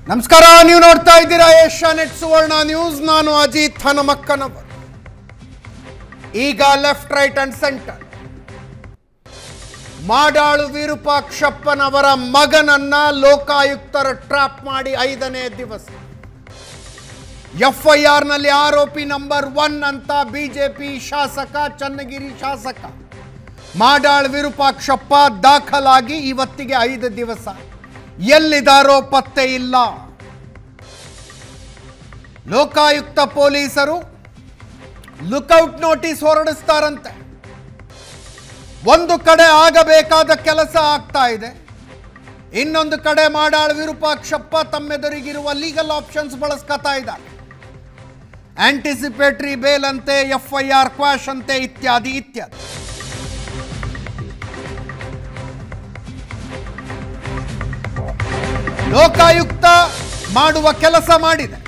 ನಮಸ್ಕಾರ ನೀವು ನೋಡ್ತಾ ಇದ್ದೀರಾ ಏಷ್ಯಾ ನೆಟ್ ಸುವರ್ಣ ನ್ಯೂಸ್ ನಾನು ಅಜಿತ್ ಹನುಮಕ್ಕನವರ್ ಈಗ left right and centre Madal ವಿರೂಪಾಕ್ಷಪ್ಪನವರ ಮಗನನ್ನ ಲೋಕಾಯುಕ್ತರ ಟ್ರಾಪ್ ಮಾಡಿ ಐದನೇ ದಿವಸ ಎಫ್ಐಆರ್ ನಲ್ಲಿ ಆರೋಪಿ ನಂಬರ್ ಒನ್ ಅಂತ ಬಿಜೆಪಿ ಶಾಸಕ ಚನ್ನಗಿರಿ ಶಾಸಕ ಮಾಡಾಳ್ ವಿರೂಪಾಕ್ಷಪ್ಪ ದಾಖಲಾಗಿ ಇವತ್ತಿಗೆ ಐದು ದಿವಸ ಎಲ್ಲಿದಾರೋ ಪತ್ತೆ ಇಲ್ಲ ಲೋಕಾಯುಕ್ತ ಪೊಲೀಸರು ಲುಕೌಟ್ ನೋಟಿಸ್ ಹೊರಡಿಸ್ತಾರಂತೆ ಒಂದು ಕಡೆ ಆಗಬೇಕಾದ ಕೆಲಸ ಆಗ್ತಾ ಇದೆ ಇನ್ನೊಂದು ಕಡೆ ಮಾಡಾಳ್ ವಿರೂಪಾಕ್ಷಪ್ಪ ತಮ್ಮೆದುರಿಗಿರುವ ಲೀಗಲ್ ಆಪ್ಷನ್ಸ್ ಬಳಸ್ಕೊತಾ ಇದ್ದಾರೆ ಆಂಟಿಸಿಪೇಟರಿ ಬೇಲ್ ಅಂತೆ ಎಫ್ಐಆರ್ ಕ್ವಾಶ್ ಅಂತೆ ಇತ್ಯಾದಿ ಇತ್ಯಾದಿ ಲೋಕಾಯುಕ್ತ ಮಾಡುವ ಕೆಲಸ ಮಾಡಿದೆ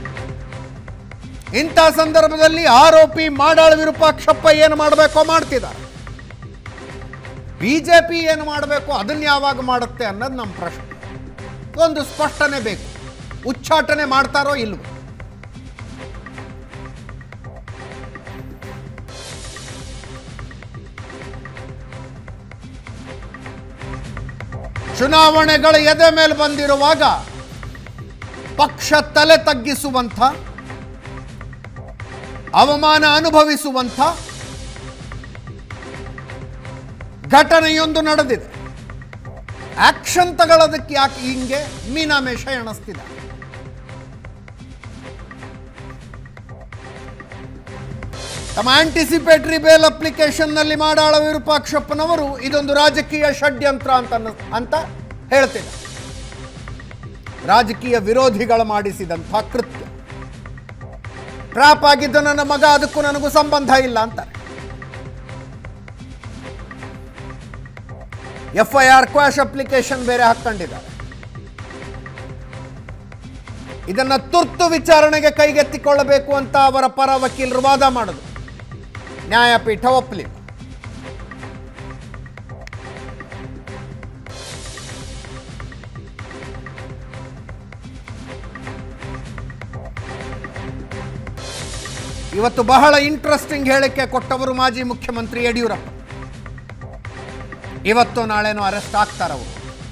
ಇಂಥ ಸಂದರ್ಭದಲ್ಲಿ ಆರೋಪಿ ಮಾಡಾಳ್ ವಿರೂಪಾಕ್ಷಪ್ಪ ಏನು ಮಾಡಬೇಕೋ ಮಾಡ್ತಿದ್ದಾರೆ ಬಿಜೆಪಿ ಏನು ಮಾಡಬೇಕು ಅದನ್ನ ಯಾವಾಗ ಮಾಡುತ್ತೆ ಅನ್ನೋದು ನಮ್ಮ ಪ್ರಶ್ನೆ ಒಂದು ಸ್ಪಷ್ಟನೆ ಬೇಕು ಉಚ್ಚಾಟನೆ ಮಾಡ್ತಾರೋ ಇಲ್ವೋ ಚುನಾವಣೆಗಳ ಎದೆ ಮೇಲೆ ಬಂದಿರುವಾಗ ಪಕ್ಷ ತಲೆ ತಗ್ಗಿಸುವಂಥ ಅವಮಾನ ಅನುಭವಿಸುವಂಥ ಘಟನೆಯೊಂದು ನಡೆದಿದೆ ಆಕ್ಷನ್ ತಗೊಳ್ಳೋದಕ್ಕೆ ಯಾಕೆ ಹಿಂಗೆ ಮೀನಾಮೇಷ ಎಣಿಸ್ತಿದೆ ತಮ್ಮ ಆಂಟಿಸಿಪೇಟರಿ ಬೇಲ್ ಅಪ್ಲಿಕೇಶನ್ನಲ್ಲಿ ಮಾಡಾಳ ವಿರೂಪಾಕ್ಷಪ್ಪನವರು ಇದೊಂದು ರಾಜಕೀಯ ಷಡ್ಯಂತ್ರ ಅಂತ ಅನ್ನ- ಅಂತ ಹೇಳ್ತಿದ್ದಾರೆ ರಾಜಕೀಯ ವಿರೋಧಿಗಳು ಮಾಡಿಸಿದಂಥ ಕೃತ್ಯ ಟ್ರಾಪ್ ಆಗಿದ್ದು ನನ್ನ ಮಗ ಅದಕ್ಕೂ ನನಗೂ ಸಂಬಂಧ ಇಲ್ಲ ಅಂತಾರೆ F I R quash application ಬೇರೆ ಹಾಕೊಂಡಿದ್ದಾರೆ ಇದನ್ನ ತುರ್ತು ವಿಚಾರಣೆಗೆ ಕೈಗೆತ್ತಿಕೊಳ್ಳಬೇಕು ಅಂತ ಅವರ ಪರ ವಕೀಲರು ವಾದ ಮಾಡಿದ್ರು ನ್ಯಾಯಪೀಠ ಒಪ್ಪಲಿಲ್ಲ ಇವತ್ತು ಬಹಳ ಇಂಟ್ರೆಸ್ಟಿಂಗ್ ಹೇಳಿಕೆ ಕೊಟ್ಟವರು ಮಾಜಿ ಮುಖ್ಯಮಂತ್ರಿ ಯಡಿಯೂರಪ್ಪ ಇವತ್ತು ನಾಳೆನೂ ಅರೆಸ್ಟ್ ಆಗ್ತಾರವರು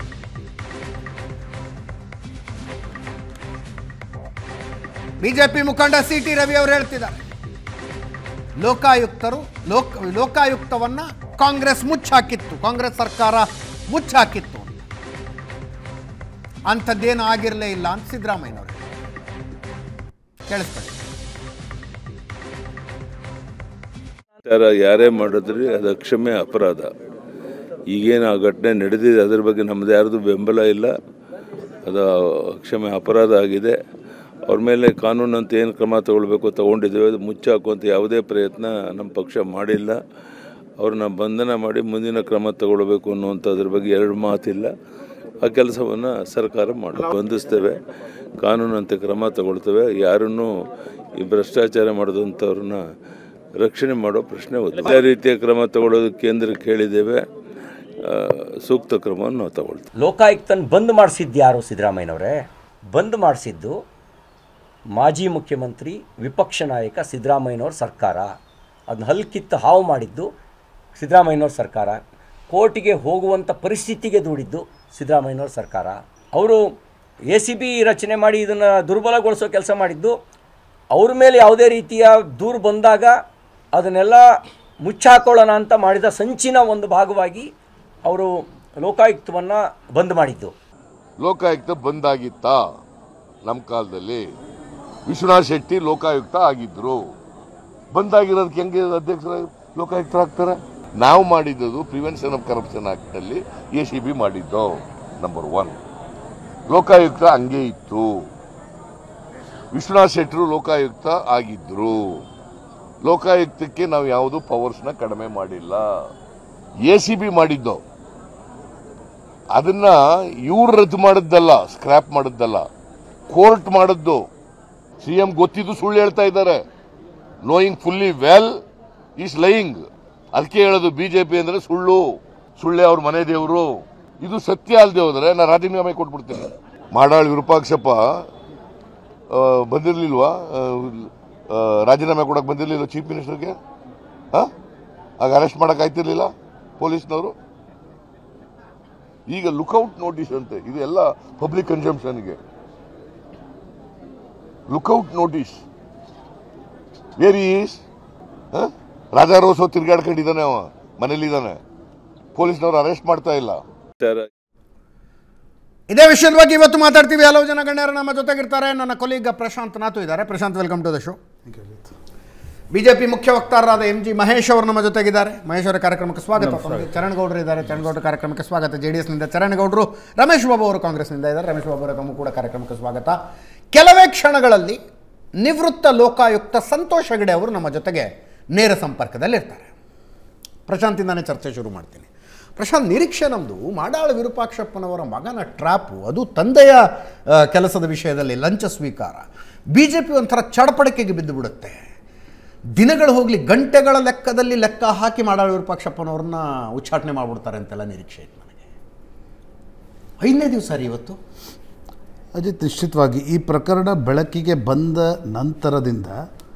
ಬಿಜೆಪಿ ಮುಖಂಡ ಸಿ ಟಿ ರವಿ ಅವರು ಹೇಳ್ತಿದ್ದಾರೆ ಲೋಕಾಯುಕ್ತರು ಲೋಕ ಲೋಕಾಯುಕ್ತವನ್ನ ಕಾಂಗ್ರೆಸ್ ಮುಚ್ಚಾಕಿತ್ತು ಕಾಂಗ್ರೆಸ್ ಸರ್ಕಾರ ಮುಚ್ಚಾಕಿತ್ತು ಅಂತ ಅಂಥದ್ದೇನು ಆಗಿರಲೇ ಇಲ್ಲ ಅಂತ ಸಿದ್ದರಾಮಯ್ಯನವರು ಕೇಳಿಸ್ಕೊಳ್ಳಿ ಥರ ಯಾರೇ ಮಾಡಿದ್ರಿ ಅದು ಅಕ್ಷಮ್ಯ ಅಪರಾಧ ಈಗೇನು ಆ ಘಟನೆ ನಡೆದಿದೆ ಅದ್ರ ಬಗ್ಗೆ ನಮ್ಮದು ಯಾರ್ದು ಬೆಂಬಲ ಇಲ್ಲ ಅದು ಅಕ್ಷಮ್ಯ ಅಪರಾಧ ಆಗಿದೆ ಅವ್ರ ಮೇಲೆ ಕಾನೂನಂತ ಏನು ಕ್ರಮ ತಗೊಳ್ಬೇಕು ತಗೊಂಡಿದ್ದೇವೆ ಅದು ಮುಚ್ಚಾಕುವಂಥ ಯಾವುದೇ ಪ್ರಯತ್ನ ನಮ್ಮ ಪಕ್ಷ ಮಾಡಿಲ್ಲ ಅವ್ರನ್ನ ಬಂಧನ ಮಾಡಿ ಮುಂದಿನ ಕ್ರಮ ತಗೊಳ್ಬೇಕು ಅನ್ನುವಂಥದ್ರ ಬಗ್ಗೆ ಎರಡು ಮಾತಿಲ್ಲ ಆ ಕೆಲಸವನ್ನು ಸರ್ಕಾರ ಮಾಡಿ ಬಂಧಿಸ್ತೇವೆ ಕಾನೂನಂತೆ ಕ್ರಮ ತಗೊಳ್ತೇವೆ ಯಾರನ್ನೂ ಈ ಭ್ರಷ್ಟಾಚಾರ ಮಾಡಿದಂಥವ್ರನ್ನ ರಕ್ಷಣೆ ಮಾಡೋ ಪ್ರಶ್ನೆ ಒಂದು ಎಲ್ಲ ರೀತಿಯ ಕ್ರಮ ತಗೊಳ್ಳೋದಕ್ಕೆ ಕೇಂದ್ರಕ್ಕೆ ಹೇಳಿದ್ದೇವೆ ಆ, ಸೂಕ್ತ ಕ್ರಮವನ್ನು ನಾವು ತಗೊಳ್ತೇವೆ ಲೋಕಾಯುಕ್ತನ ಬಂದ್ ಮಾಡಿಸಿದ್ದು ಯಾರು ಸಿದ್ದರಾಮಯ್ಯನವರೇ ಬಂದ್ ಮಾಡಿಸಿದ್ದು ಮಾಜಿ ಮುಖ್ಯಮಂತ್ರಿ ವಿಪಕ್ಷ ನಾಯಕ ಸಿದ್ದರಾಮಯ್ಯನವ್ರ ಸರ್ಕಾರ ಅದನ್ನ ಹಲ್ಕಿತ್ತು ಹಾವು ಮಾಡಿದ್ದು ಸಿದ್ದರಾಮಯ್ಯನವ್ರ ಸರ್ಕಾರ ಕೋರ್ಟಿಗೆ ಹೋಗುವಂಥ ಪರಿಸ್ಥಿತಿಗೆ ದೂಡಿದ್ದು ಸಿದ್ದರಾಮಯ್ಯನವ್ರ ಸರ್ಕಾರ ಅವರು ಎ ಸಿ ಬಿ ರಚನೆ ಮಾಡಿ ಇದನ್ನು ದುರ್ಬಲಗೊಳಿಸೋ ಕೆಲಸ ಮಾಡಿದ್ದು ಅವ್ರ ಮೇಲೆ ಯಾವುದೇ ರೀತಿಯ ದೂರು ಬಂದಾಗ ಅದನ್ನೆಲ್ಲ ಮುಚ್ಚಾಕೊಳ್ಳೋಣ ಅಂತ ಮಾಡಿದ ಸಂಚಿನ ಒಂದು ಭಾಗವಾಗಿ ಅವರು ಲೋಕಾಯುಕ್ತವನ್ನು ಬಂದ್ ಮಾಡಿದ್ದು ಲೋಕಾಯುಕ್ತ ಬಂದಾಗಿತ್ತಾ ನಮ್ಮ ಕಾಲದಲ್ಲಿ ವಿಶ್ವನಾಥ್ ಶೆಟ್ಟಿ ಲೋಕಾಯುಕ್ತ ಆಗಿದ್ರು ಬಂದಾಗಿರೋದಕ್ಕೆ ಹೆಂಗೆ ಅಧ್ಯಕ್ಷರ ಲೋಕಾಯುಕ್ತರಾಗ್ತಾರೆ ನಾವು ಮಾಡಿದ್ದು ಪ್ರಿವೆನ್ಷನ್ ಆಫ್ ಕರಪ್ಷನ್ ಆಕ್ಟ್ ಅಲ್ಲಿ ಎ ಸಿ ಬಿ ಮಾಡಿದ್ದು ನಂಬರ್ ಒನ್ ಲೋಕಾಯುಕ್ತ ಹಂಗೆ ಇತ್ತು ವಿಶ್ವನಾಥ್ ಶೆಟ್ಟರು ಲೋಕಾಯುಕ್ತ ಆಗಿದ್ರು ಲೋಕಾಯುಕ್ತಕ್ಕೆ ನಾವು ಯಾವುದು ಪವರ್ಸ್ನ ಕಡಿಮೆ ಮಾಡಿಲ್ಲ ಎ ಸಿ ಬಿ ಮಾಡಿದ್ದು ಅದನ್ನ ಇವ್ರು ರದ್ದು ಮಾಡಿದ್ದಲ್ಲ ಸ್ಕ್ರಾಪ್ ಮಾಡಿದ್ದಲ್ಲ ಕೋರ್ಟ್ ಮಾಡಿದ್ದು ಸಿಎಂ ಗೊತ್ತಿದ್ದು ಸುಳ್ಳು ಹೇಳ್ತಾ ಇದ್ದಾರೆ knowingly fully well is lying ಅದಕ್ಕೆ ಹೇಳೋದು ಬಿಜೆಪಿ ಅಂದ್ರೆ ಸುಳ್ಳು ಸುಳ್ಳೆ ಅವ್ರ ಮನೆ ದೇವರು ಇದು ಸತ್ಯ ಅಲ್ಲದೆ ಹೋದ್ರೆ ನಾನು ರಾಜೀನಾಮೆ ಕೊಟ್ಬಿಡ್ತೀನಿ ಮಾಡಾಳ್ ವಿರೂಪಾಕ್ಷಪ್ಪ ಆ, ಬಂದಿರ್ಲಿಲ್ವಾ ಆ, ಆ, ರಾಜೀನಾಮೆ ಕೊಡಕ್ ಬಂದಿರ್ಲಿಲ್ಲ ಚೀಫ್ ಮಿನಿಸ್ಟರ್ಗೆ ಆ? ಆಗ ಅರೆಸ್ಟ್ ಮಾಡಕ್ ಆಯ್ತಿರ್ಲಿಲ್ಲ ಪೊಲೀಸ್ನವರು ಈಗ ಲುಕೌಟ್ ನೋಟಿಸ್ ಅಂತೆ ಇದು ಎಲ್ಲ ಪಬ್ಲಿಕ್ ಕನ್ಸಂಪ್ಷನ್ಗೆ lookout notice where is Raja ರೋಸೋ ತಿರ್ಗಾಡ್ಕೊಂಡಿದ್ದಾನೆ ಅವ ಮನೇಲಿದ್ದಾನೆ ಪೊಲೀಸ್ನವರು ಅರೆಸ್ಟ್ ಮಾಡ್ತಾ ಇಲ್ಲ ಸರ್ ಇದೇ ವಿಷಯದ ಬಗ್ಗೆ ಇವತ್ತು ಮಾತಾಡ್ತೀವಿ ಹಲವು ಜನ ಗಣ್ಯರು ನಮ್ಮ ಜೊತೆಗಿರ್ತಾರೆ ನನ್ನ ಕೊಲೀಗ ಪ್ರಶಾಂತ್ ನಾತು ಇದ್ದಾರೆ Prashanth welcome to the show BJP ಮುಖ್ಯ ವಕ್ತಾರರಾದ ಎಂ ಜಿ ಮಹೇಶ್ ಅವರು ನಮ್ಮ ಜೊತೆಗಿದ್ದಾರೆ ಮಹೇಶ್ ಅವರ ಕಾರ್ಯಕ್ರಮಕ್ಕೆ ಸ್ವಾಗತ ತಮಗೆ ಚರಣ್ ಗೌಡರು ಇದ್ದಾರೆ ಚರಣ್ ಗೌಡರ ಕಾರ್ಯಕ್ರಮಕ್ಕೆ ಸ್ವಾಗತ ಜೆ ಡಿ ಎಸ್ನಿಂದ ಚರಣ್ ಗೌಡರು ರಮೇಶ್ ಬಾಬು ಅವರು ಕಾಂಗ್ರೆಸ್ನಿಂದ ಇದ್ದಾರೆ ರಮೇಶ್ ಬಾಬು ಅವರ ತಮ್ಮ ಕೂಡ ಕಾರ್ಯಕ್ರಮಕ್ಕೆ ಸ್ವಾಗತ ಕೆಲವೇ ಕ್ಷಣಗಳಲ್ಲಿ ನಿವೃತ್ತ ಲೋಕಾಯುಕ್ತ ಸಂತೋಷ್ ಹೆಗಡೆ ಅವರು ನಮ್ಮ ಜೊತೆಗೆ ನೇರ ಸಂಪರ್ಕದಲ್ಲಿರ್ತಾರೆ ಪ್ರಶಾಂತಿಂದಾನೇ ಚರ್ಚೆ ಶುರು ಮಾಡ್ತೀನಿ ಪ್ರಶಾಂತ್ ನಿರೀಕ್ಷೆ ನಮ್ಮದು ಮಾಡಾಳ ವಿರೂಪಾಕ್ಷಪ್ಪನವರ ಮಗನ ಟ್ರ್ಯಾಪು ಅದು ತಂದೆಯ ಆ, ಕೆಲಸದ ವಿಷಯದಲ್ಲಿ ಲಂಚ ಸ್ವೀಕಾರ ಬಿ ಜೆ ಪಿ ಒಂಥರ ಚಡಪಡಿಕೆಗೆ ಬಿದ್ದು ಬಿಡುತ್ತೆ ದಿನಗಳು ಹೋಗಲಿ ಗಂಟೆಗಳ ಲೆಕ್ಕದಲ್ಲಿ ಲೆಕ್ಕ ಹಾಕಿ ಮಾಡಾಳ ವಿರೂಪಾಕ್ಷಪ್ಪನವ್ರನ್ನ ಉಚ್ಚಾಟನೆ ಮಾಡಿಬಿಡ್ತಾರೆ ಅಂತೆಲ್ಲ ನಿರೀಕ್ಷೆ ಇತ್ತು ನನಗೆ ಐದನೇ ದಿವಸ ರೀ ಇವತ್ತು ಅಜಿತ್ ನಿಶ್ಚಿತವಾಗಿ ಈ ಪ್ರಕರಣ ಬೆಳಕಿಗೆ ಬಂದ ನಂತರದಿಂದ